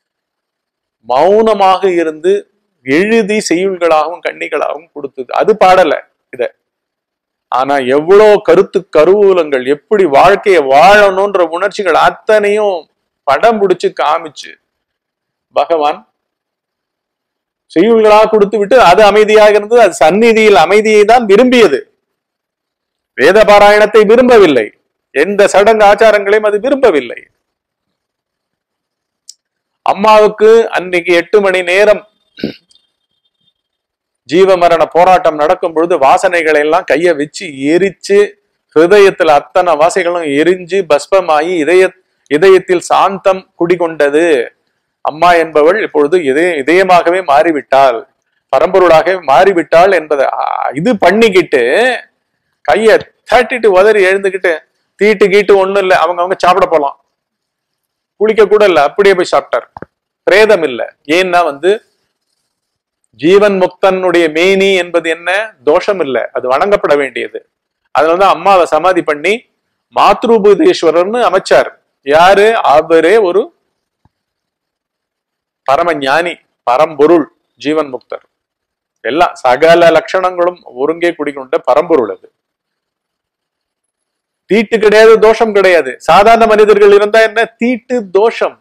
மௌனமாக இருந்து எழுதி செய்யுள்களாகவும் கண்ணிகளாகவும் கொடுத்தது அது பாடல இத ஆனா எவ்வளவு கருத்து கருவூலங்கள் எப்படி வாழ்க்கையை வாழணும்ன்ற உணர்ச்சிகள் அத்தனையும் படம் பிடிச்சு காமிச்சு பகவான் செய்யுள்களாக கொடுத்து விட்டு அது அமைதியாக இருந்தது அது சந்நிதியில் அமைதியை தான் விரும்பியது வேத பாராயணத்தை விரும்பவில்லை எந்த சடங்கு ஆச்சாரங்களையும் அது விரும்பவில்லை அம்மாவுக்கு அன்னைக்கு எட்டு மணி நேரம் ஜீவ மரண போராட்டம் நடக்கும் பொழுது வாசனைகளை எல்லாம் கைய வச்சு எரிச்சு ஹிருதயத்துல அத்தனை வாசைகளும் எரிஞ்சு பஸ்பமாயி இதய இதயத்தில் சாந்தம் குடிகொண்டது அம்மா என்பவள் இப்பொழுது இதய இதயமாகவே மாறிவிட்டாள் பரம்பொருளாகவே மாறிவிட்டாள் என்பதை ஆ, இது பண்ணிக்கிட்டு கைய தட்டிட்டு உதறி எழுந்துக்கிட்டு தீட்டு கீட்டு ஒண்ணும் இல்லை அவங்க அவங்க சாப்பிட போலாம் குளிக்க கூட இல்ல அப்படியே போய் சாப்பிட்டார் பிரேதம் இல்ல ஏன்னா வந்து ஜீவன் முக்தனுடைய மேனி என்பது என்ன தோஷம் இல்ல அது வணங்கப்பட வேண்டியது அதனாலதான் அம்மாவை சமாதி பண்ணி மாத்ருபூதேஸ்வரர்னு அமைச்சார் யாரு அவரே ஒரு பரம ஞானி பரம்பொருள் ஜீவன் முக்தர் எல்லாம் சகல லட்சணங்களும் ஒருங்கே குடிக்கொண்ட பரம்பொருள் அது தீட்டு கிடையாது தோஷம் கிடையாது சாதாரண மனிதர்கள் இருந்தா என்ன தீட்டு தோஷம்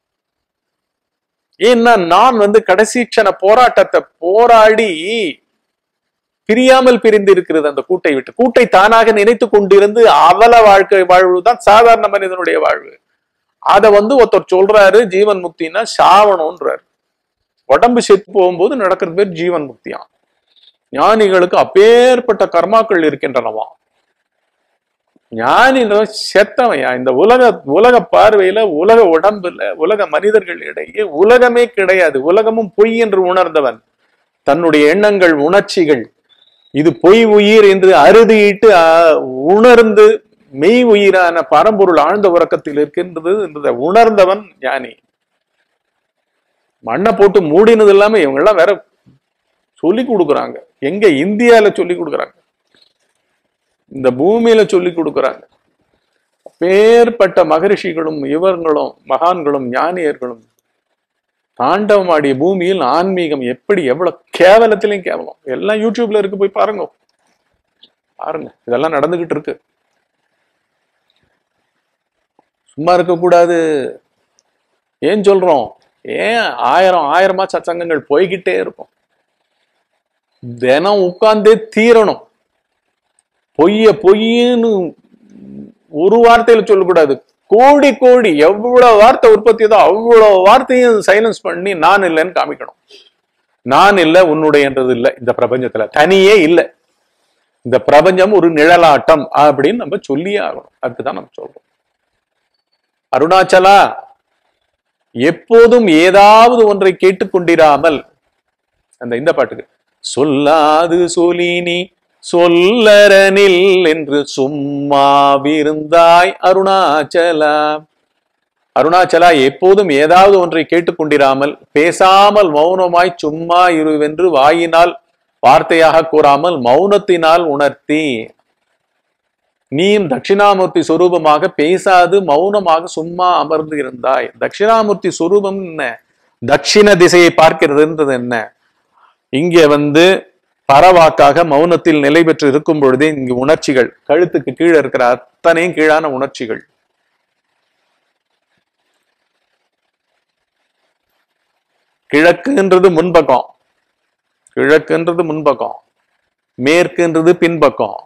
ஏன்னா நான் வந்து கடைசி க்ஷண போராட்டத்தை போராடி பிரியாமல் பிரிந்து இருக்கிறது அந்த கூட்டை விட்டு கூட்டை தானாக நினைத்து கொண்டிருந்து அவல வாழ்க்கை வாழ்வு தான் சாதாரண மனிதனுடைய வாழ்வு அத வந்து ஒருத்தர் சொல்றாரு ஜீவன் முக்தினா சாவணும்ன்றாரு உடம்பு செத்து போகும்போது நடக்கிறது பேர் ஜீவன் முக்தியாம் ஞானிகளுக்கு அப்பேற்பட்ட கர்மாக்கள் இருக்கின்றனவாம் ஞானின்றவன் செத்தவையா இந்த உலக உலக பார்வையில உலக உடம்புல உலக மனிதர்கள் இடையே உலகமே கிடையாது உலகமும் பொய் என்று உணர்ந்தவன் தன்னுடைய எண்ணங்கள் உணர்ச்சிகள் இது பொய் உயிர் என்று அறுதியிட்டு அஹ், உணர்ந்து மெய் உயிரான பரம்பொருள் ஆழ்ந்த உறக்கத்தில் இருக்கின்றது என்றதை உணர்ந்தவன் ஞானி மண்ணை போட்டு மூடினது இல்லாம இவங்க எல்லாம் வேற சொல்லி கொடுக்குறாங்க எங்க இந்தியால சொல்லி கொடுக்குறாங்க இந்த பூமியில சொல்லி கொடுக்குறாங்க பேர்பட்ட மகரிஷிகளும் இவர்களும் மகான்களும் ஞானியர்களும் தாண்டவமாடிய பூமியில் ஆன்மீகம் எப்படி எவ்வளவு கேவலத்திலையும் கேவலம் எல்லாம் யூடியூப்ல இருக்கு போய் பாருங்க பாருங்க இதெல்லாம் நடந்துகிட்டு இருக்கு சும்மா இருக்கக்கூடாது ஏன் சொல்றோம் ஏன் ஆயிரம் ஆயிரமா சச்சங்கங்கள் போய்கிட்டே இருக்கும் தினம் உட்கார்ந்தே தீரணும் பொய்ய பொய்ன்னு ஒரு வார்த்தையில சொல்லக்கூடாது கோடி கோடி எவ்வளவு வார்த்தை உற்பத்தி ஏதோ அவ்வளவு வார்த்தையும் சைலன்ஸ் பண்ணி நான் இல்லைன்னு காமிக்கணும் நான் இல்லை உன்னுடையன்றது இல்லை இந்த பிரபஞ்சத்துல தனியே இல்லை இந்த பிரபஞ்சம் ஒரு நிழலாட்டம் அப்படின்னு நம்ம சொல்லியே ஆகணும் அதுக்குதான் நம்ம சொல்றோம் அருணாச்சலா எப்போதும் ஏதாவது ஒன்றை கேட்டுக்கொண்டிராமல் அந்த இந்த பாட்டுக்கு சொல்லாது சொலினி சொல்லரனில் என்று சும்மாவிருந்தாய் அருணாச்சலா அருணாச்சலா எப்போதும் ஏதாவது ஒன்றை கேட்டுக்கொண்டிராமல் பேசாமல் மௌனமாய் சும்மா இருவென்று வாயினால் வார்த்தையாக கூறாமல் மௌனத்தினால் உணர்த்தி நீயும் தட்சிணாமூர்த்தி சொரூபமாக பேசாது மௌனமாக சும்மா அமர்ந்து இருந்தாய் தட்சிணாமூர்த்தி சொரூபம் என்ன தட்சிண திசையை பார்க்கிறதுன்றது என்ன இங்கே வந்து பரவாக்காக மௌனத்தில் நிலை பெற்று இருக்கும் பொழுதே இங்கு உணர்ச்சிகள் கழுத்துக்கு கீழே இருக்கிற அத்தனையும் கீழான உணர்ச்சிகள் கிழக்குன்றது முன்பக்கம் கிழக்குன்றது முன்பக்கம் மேற்குன்றது பின்பக்கம்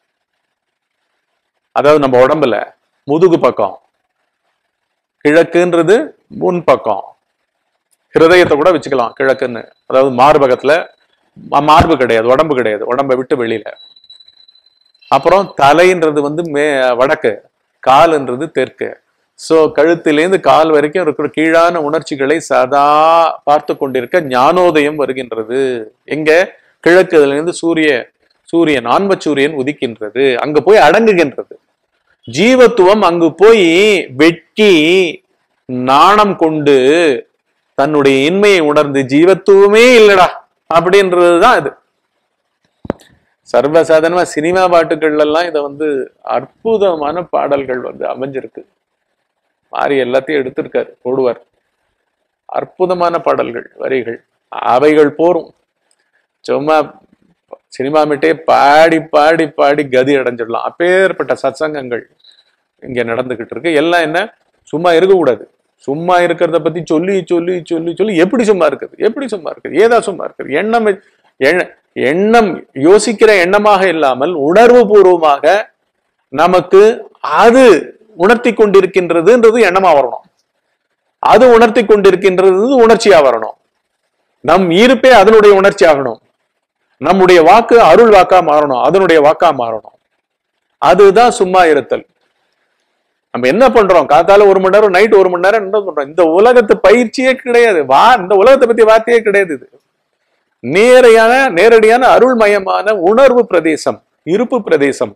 அதாவது நம்ம உடம்புல முதுகு பக்கம் கிழக்குன்றது முன்பக்கம் ஹிருதயத்தை கூட வச்சுக்கலாம் கிழக்குன்னு அதாவது மார்பகத்துல ம- மார்பு கிடையாது உடம்பு கிடையாது உடம்பை விட்டு வெளியில அப்புறம் தலைன்றது வந்து மே வடக்கு கால்ன்றது தெற்கு சோ கழுத்திலேருந்து கால் வரைக்கும் இருக்கிற கீழான உணர்ச்சிகளை சதா பார்த்து கொண்டிருக்க ஞானோதயம் வருகின்றது எங்க கிழக்குலேருந்து சூரிய சூரியன் ஆன்ம சூரியன் உதிக்கின்றது அங்க போய் அடங்குகின்றது ஜீவத்துவம் அங்கு போய் வெட்கி நாணம் கொண்டு தன்னுடைய இன்மையை உணர்ந்து ஜீவத்துவமே இல்லடா அப்படின்றதுதான் இது சர்வசாதாரணமா சினிமா பாட்டுகள்ல எல்லாம் இதை வந்து அற்புதமான பாடல்கள் வந்து அமைஞ்சிருக்கு மாறி எல்லாத்தையும் எடுத்திருக்காரு போடுவார் அற்புதமான பாடல்கள் வரிகள் அவைகள் போரும் சும்மா சினிமா மிட்டே பாடி பாடி பாடி கதி அடைஞ்சிடலாம் அப்பேற்பட்ட சத்சங்கங்கள் இங்க நடந்துகிட்டு இருக்கு எல்லாம் என்ன சும்மா இருக்கக்கூடாது சும்மா இருக்கிறத பத்தி சொல்லி சொல்லி சொல்லி சொல்லி எப்படி சும்மா இருக்குது எப்படி சும்மா இருக்குது ஏதா சும்மா இருக்குது எண்ணம் வச்சு- எண்ண- எண்ணம் யோசிக்கிற எண்ணமாக இல்லாமல் உணர்வு பூர்வமாக நமக்கு அது உணர்த்தி கொண்டிருக்கின்றதுன்றது எண்ணமா வரணும் அது உணர்த்தி கொண்டிருக்கின்றது உணர்ச்சியா வரணும் நம் ஈர்ப்பே அதனுடைய உணர்ச்சி ஆகணும் நம்முடைய வாக்கு அருள் வாக்கா மாறணும் அதனுடைய வாக்கா மாறணும் அதுதான் சும்மா இருத்தல் நம்ம என்ன பண்றோம் காத்தால ஒரு மணி நேரம் நைட் ஒரு மணி நேரம் என்ன பண்றோம் இந்த உலகத்து பயிற்சியே கிடையாது வா இந்த உலகத்தை பத்தி வார்த்தையே கிடையாது இது நேரையான நேரடியான அருள்மயமான உணர்வு பிரதேசம் இருப்பு பிரதேசம்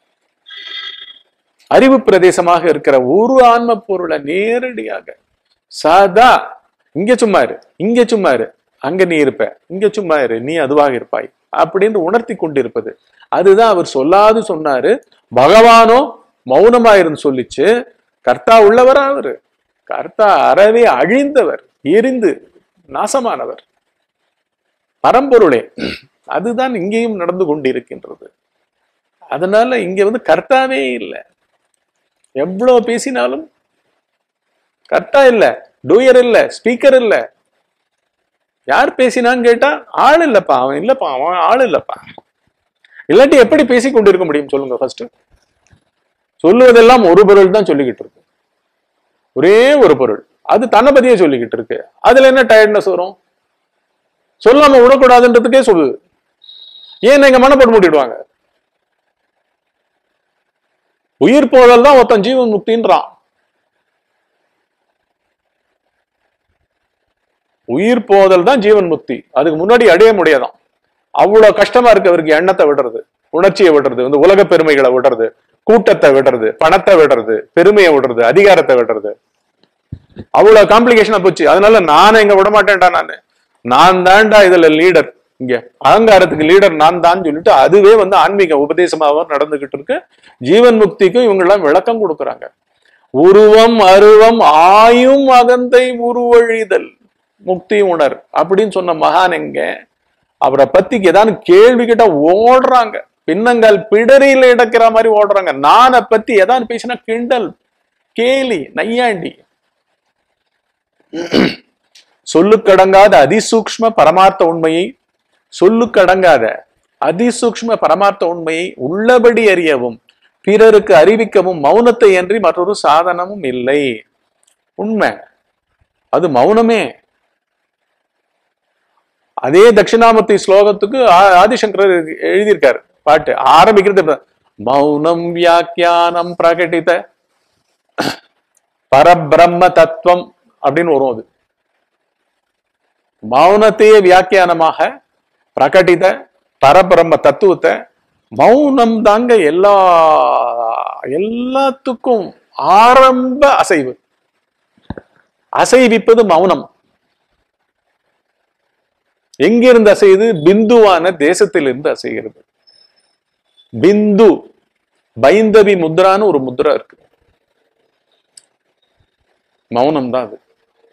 அறிவு பிரதேசமாக இருக்கிற ஒரு ஆன்ம பொருளை நேரடியாக சதா இங்க சும்மா இரு இங்க சும்மா இரு அங்க நீ இருப்ப இங்க சும்மா இரு நீ அதுவாக இருப்பாய் அப்படின்னு உணர்த்தி கொண்டிருப்பது அதுதான் அவர் சொல்லாது சொன்னாரு பகவானோ மௌனமா இருந்து சொல்லிச்சு கர்த்தா உள்ளவரா அவரு கர்த்தா அறவே அழிந்தவர் எரிந்து நாசமானவர் பரம்பொருளே அதுதான் இங்கேயும் நடந்து கொண்டிருக்கின்றது அதனால இங்க வந்து கர்த்தாவே இல்லை எவ்வளவு பேசினாலும் கர்த்தா இல்ல டூயர் இல்ல ஸ்பீக்கர் இல்ல யார் பேசினான்னு கேட்டா ஆள் இல்லப்பா அவன் இல்லப்பா அவன் ஆள் இல்லப்பா இல்லாட்டி எப்படி பேசி கொண்டிருக்க முடியும் சொல்லுங்க ஃபர்ஸ்ட் சொல்லுவதெல்லாம் ஒரு பொருள் தான் சொல்லிக்கிட்டு இருக்கு ஒரே ஒரு பொருள் அது தன்னை பத்தியே சொல்லிக்கிட்டு இருக்கு அதுல என்ன டயர்ட்னஸ் வரும் சொல்லாம விடக்கூடாதுன்றதுக்கே சொல்லுது ஏன் எங்க மனப்பட்டு மூட்டிடுவாங்க உயிர் போதல் தான் ஒருத்தன் ஜீவன் முக்தின்றான் உயிர் போதல் தான் ஜீவன் முக்தி அதுக்கு முன்னாடி அடைய முடியாதான் அவ்வளவு கஷ்டமா இருக்கு அவருக்கு எண்ணத்தை விடுறது உணர்ச்சியை விடுறது இந்த உலக பெருமைகளை விடுறது கூட்டத்தை விடுறது பணத்தை விடுறது பெருமையை விடுறது அதிகாரத்தை விடுறது அவ்வளவு காம்ப்ளிகேஷனா போச்சு அதனால நானே இங்க விட மாட்டேன்டா நானு நான் தான்டா இதுல லீடர் இங்க அகங்காரத்துக்கு லீடர் நான் தான் சொல்லிட்டு அதுவே வந்து ஆன்மீக உபதேசமாக நடந்துகிட்டு இருக்கு ஜீவன் முக்திக்கும் இவங்க எல்லாம் விளக்கம் கொடுக்குறாங்க உருவம் அருவம் ஆயும் அகந்தை உருவழிதல் முக்தி உணர் அப்படின்னு சொன்ன மகான் எங்க அவரை பத்தி ஏதாவது கேள்வி கேட்டா ஓடுறாங்க பின்னங்கால் பிடரியில இடக்கிற மாதிரி ஓடுறாங்க நானை பத்தி ஏதாவது பேசினா கிண்டல் கேலி நையாண்டி சொல்லுக்கடங்காத அதிசூக்ஷ்ம பரமார்த்த உண்மையை சொல்லுக்கடங்காத அதிசூக்ஷ்ம பரமார்த்த உண்மையை உள்ளபடி அறியவும் பிறருக்கு அறிவிக்கவும் மௌனத்தை அன்றி மற்றொரு சாதனமும் இல்லை உண்மை அது மௌனமே அதே தட்சிணாமூர்த்தி ஸ்லோகத்துக்கு ஆ- ஆதிசங்கரர் எழுதியிருக்காரு பாட்டு ஆரம்பிக்கிறது இப்ப, மௌனம் வியாக்கியானம் பிரகடித பரபிரம்ம தத்துவம் அப்படின்னு வரும் அது மௌனத்தையே வியாக்கியானமாக பிரகடித பரபிரம்ம தத்துவத்தை மௌனம் தாங்க எல்லா எல்லாத்துக்கும் ஆரம்ப அசைவு அசைவிப்பது மௌனம் எங்கிருந்து அசையுது பிந்துவான தேசத்திலிருந்து அசைகிறது பிந்து பைந்தவி முத்ரான்னு ஒரு முத்ரா இருக்கு மௌனம் தான் அது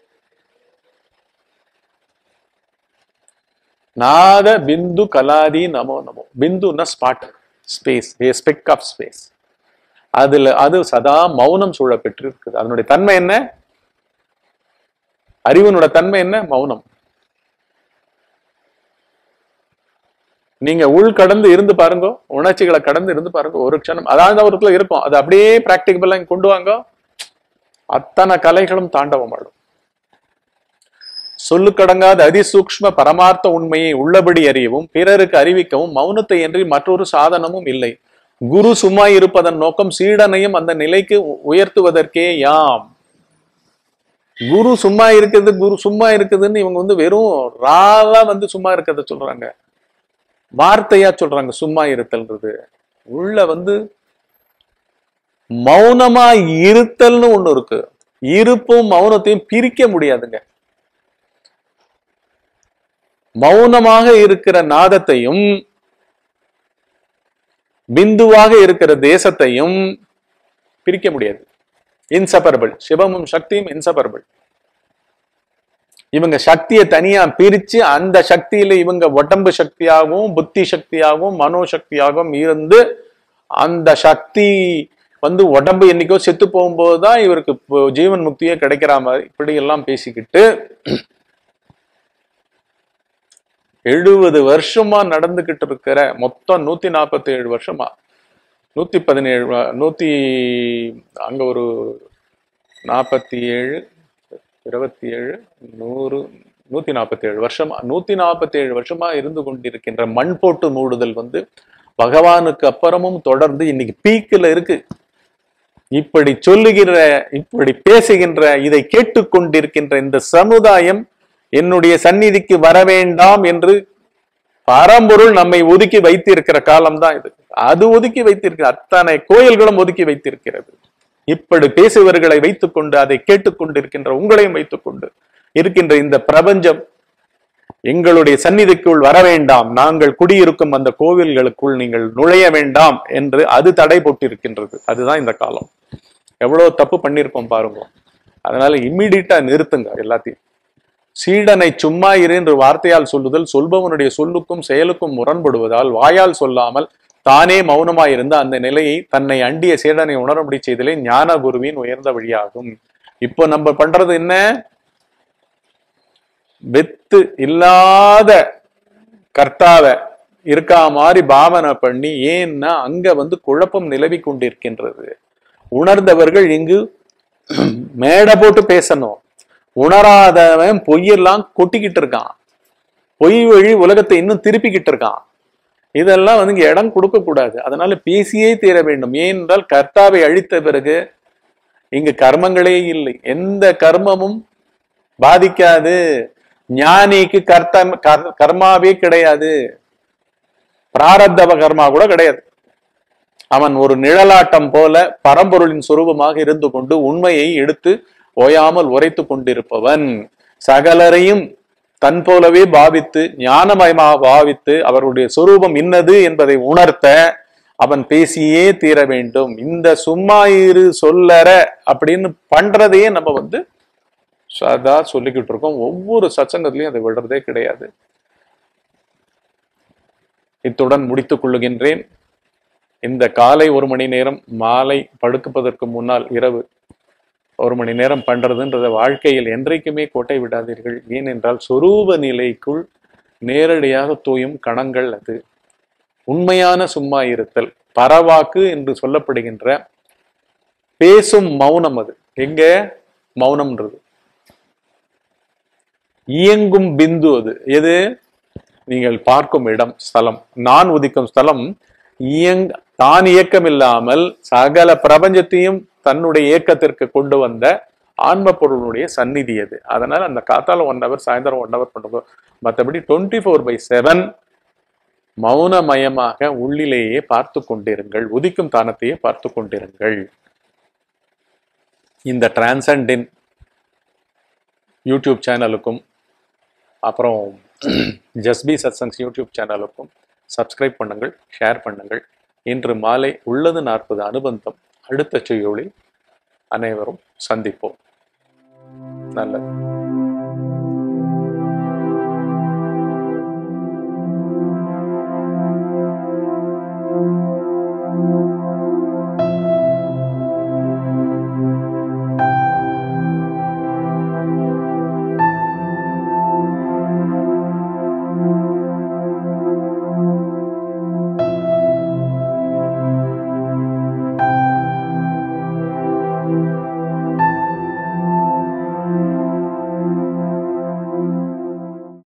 நாத பிந்து கலாதி நமோ நமோ பிந்துன்னா spot space speck of space அதுல அது சதா மௌனம் சூழ பெற்று இருக்குது அதனுடைய தன்மை என்ன அறிவனோட தன்மை என்ன மௌனம் நீங்க உள் கடந்து இருந்து பாருங்க உணர்ச்சிகளை கடந்து இருந்து பாருங்க ஒரு க்ஷணம் அதாவது ஒரு இடத்துல இருக்கும் அது அப்படியே பிராக்டிகபிளா இங்க கொண்டு வாங்க அத்தனை கலைகளும் தாண்டவம் ஆடும் சொல்லுக்கடங்காத அதிசூக்ஷ்ம பரமார்த்த உண்மையை உள்ளபடி அறியவும் பிறருக்கு அறிவிக்கவும் மௌனத்தை என்று மற்றொரு சாதனமும் இல்லை குரு சும்மா இருப்பதன் நோக்கம் சீடனையும் அந்த நிலைக்கு உ- உயர்த்துவதற்கே யாம் குரு சும்மா இருக்குது குரு சும்மா இருக்குதுன்னு இவங்க வந்து வெறும் ராவா வந்து சும்மா இருக்கிறத சொல்றாங்க வார்த்தையா சொல்றாங்க சும்மா இருத்தல்ன்றது உள்ள வந்து மௌனமா இருத்தல்னு ஒண்ணு இருக்கு இருப்பும் மௌனத்தையும் பிரிக்க முடியாதுங்க மௌனமாக இருக்கிற நாதத்தையும் பிந்துவாக இருக்கிற தேசத்தையும் பிரிக்க முடியாது இன்செப்பரபிள் சிவமும் சக்தியும் இன்செப்பரபிள் இவங்க சக்தியை தனியா பிரிச்சு அந்த சக்தியில இவங்க உடம்பு சக்தியாகவும் புத்தி சக்தியாகவும் மனோசக்தியாகவும் இருந்து அந்த சக்தி வந்து உடம்பு என்னைக்கோ செத்து போகும்போது தான் இவருக்கு இப்போ ஜீவன் முக்தியே கிடைக்கிற மாதிரி இப்படி எல்லாம் பேசிக்கிட்டு எழுபது வருஷமா நடந்துகிட்டு இருக்கிற மொத்தம் நூத்தி நாற்பத்தி ஏழு வருஷமா நூத்தி பதினேழு வ- நூத்தி அங்க ஒரு நாற்பத்தி ஏழு இருபத்தி ஏழு நூறு நூத்தி நாற்பத்தி ஏழு வருஷமா நூத்தி நாற்பத்தி ஏழு வருஷமா இருந்து கொண்டிருக்கின்ற மண் போட்டு மூடுதல் வந்து பகவானுக்கு அப்புறமும் தொடர்ந்து இன்னைக்கு பீக்கில் இருக்கு இப்படி சொல்லுகிற இப்படி பேசுகின்ற இதை கேட்டுக்கொண்டிருக்கின்ற இந்த சமுதாயம் என்னுடைய சந்நிதிக்கு வர வேண்டாம் என்று பரம்பொருள் நம்மை ஒதுக்கி வைத்திருக்கிற காலம்தான் இது அது ஒதுக்கி வைத்திருக்கிற அத்தனை கோயில்களும் ஒதுக்கி வைத்திருக்கிறது இப்படி பேசுபவர்களை வைத்துக்கொண்டு அதை கேட்டுக்கொண்டிருக்கின்ற உங்களையும் வைத்துக்கொண்டு இருக்கின்ற இந்த பிரபஞ்சம் எங்களுடைய சந்நிதிக்குள் வர வேண்டாம் நாங்கள் குடியிருக்கும் அந்த கோவில்களுக்குள் நீங்கள் நுழைய வேண்டாம் என்று அது தடை போட்டிருக்கின்றது அதுதான் இந்த காலம் எவ்வளவு தப்பு பண்ணியிருக்கோம் பாருங்க அதனால இம்மிடியட்டா நிறுத்துங்க எல்லாத்தையும் சீடனை சும்மா இரு என்று வார்த்தையால் சொல்லுதல் சொல்பவனுடைய சொல்லுக்கும் செயலுக்கும் முரண்படுவதால் வாயால் சொல்லாமல் தானே மௌனமாய் இருந்த அந்த நிலையை தன்னை அண்டிய சீடனை உணரபடி செய்தலே ஞான குருவின் உயர்ந்த வழியாகும் இப்போ நம்ம பண்றது என்ன வெத்து இல்லாத கர்த்தாவை இருக்கா மாதிரி பாவனை பண்ணி ஏன்னா அங்க வந்து குழப்பம் நிலவி கொண்டிருக்கின்றது உணர்ந்தவர்கள் இங்கு மேடை போட்டு பேசணும் உணராதவன் பொய்யெல்லாம் கொட்டிக்கிட்டு இருக்கான் பொய் வழி உலகத்தை இன்னும் திருப்பிக்கிட்டு இருக்கான் இதெல்லாம் வந்து இங்க இடம் கொடுக்க கூடாது அதனால பேசியே தீர வேண்டும் ஏனென்றால் கர்த்தாவை அழித்த பிறகு இங்கு கர்மங்களே இல்லை எந்த கர்மமும் பாதிக்காது ஞானிக்கு கர்த்தம் கர்- கர்மாவே கிடையாது பிராரத்தவ கர்மா கூட கிடையாது அவன் ஒரு நிழலாட்டம் போல பரம்பொருளின் சொரூபமாக இருந்து கொண்டு உண்மையை எடுத்து ஓயாமல் உரைத்து கொண்டிருப்பவன் சகலரையும் தன் போலவே பாவித்து ஞானமயமாக பாவித்து அவருடைய சொரூபம் இன்னது என்பதை உணர்த்த அவன் பேசியே தீர வேண்டும் இந்த சும்மா இரு சொல்லற அப்படின்னு பண்றதையே நம்ம வந்து சதா சொல்லிக்கிட்டு இருக்கோம் ஒவ்வொரு சச்சங்கத்திலையும் அதை விடுறதே கிடையாது இத்துடன் முடித்துக் கொள்ளுகின்றேன் இந்த காலை ஒரு மணி நேரம் மாலை படுக்குப்பதற்கு முன்னால் இரவு ஒரு மணி நேரம் பண்றதுன்றத வாழ்க்கையில் என்றைக்குமே கோட்டை விடாதீர்கள் ஏனென்றால் சொரூப நிலைக்குள் நேரடியாக தூயும் கணங்கள் அது உண்மையான சும்மா இருத்தல் பரவாக்கு என்று சொல்லப்படுகின்ற பேசும் மௌனம் அது எங்க மௌனம்ன்றது இயங்கும் பிந்து அது எது நீங்கள் பார்க்கும் இடம் ஸ்தலம் நான் உதிக்கும் ஸ்தலம் இயங் தான் இயக்கம் இல்லாமல் சகல பிரபஞ்சத்தையும் தன்னுடைய இயக்கத்திற்கு கொண்டு வந்த ஆன்ம பொருளுடைய சந்நிதி அது அதனால அந்த காத்தால ஒன் ஹவர் சாயந்தரம் ஒன் ஹவர் பண்ணுங்க மற்றபடி டுவெண்ட்டி ஃபோர் பை செவன் மௌனமயமாக உள்ளிலேயே பார்த்து கொண்டிருங்கள் உதிக்கும் தானத்தையே பார்த்து கொண்டிருங்கள் இந்த டிரான்சண்டின் யூடியூப் சேனலுக்கும் அப்புறம் ஜஸ்பி சத்சங்ஸ் யூடியூப் சேனலுக்கும் சப்ஸ்கிரைப் பண்ணுங்கள் ஷேர் பண்ணுங்கள் இன்று மாலை உள்ளது நாற்பது அனுபந்தம் அடுத்த செய்யுளில் அனைவரும் சந்திப்போம் நல்லது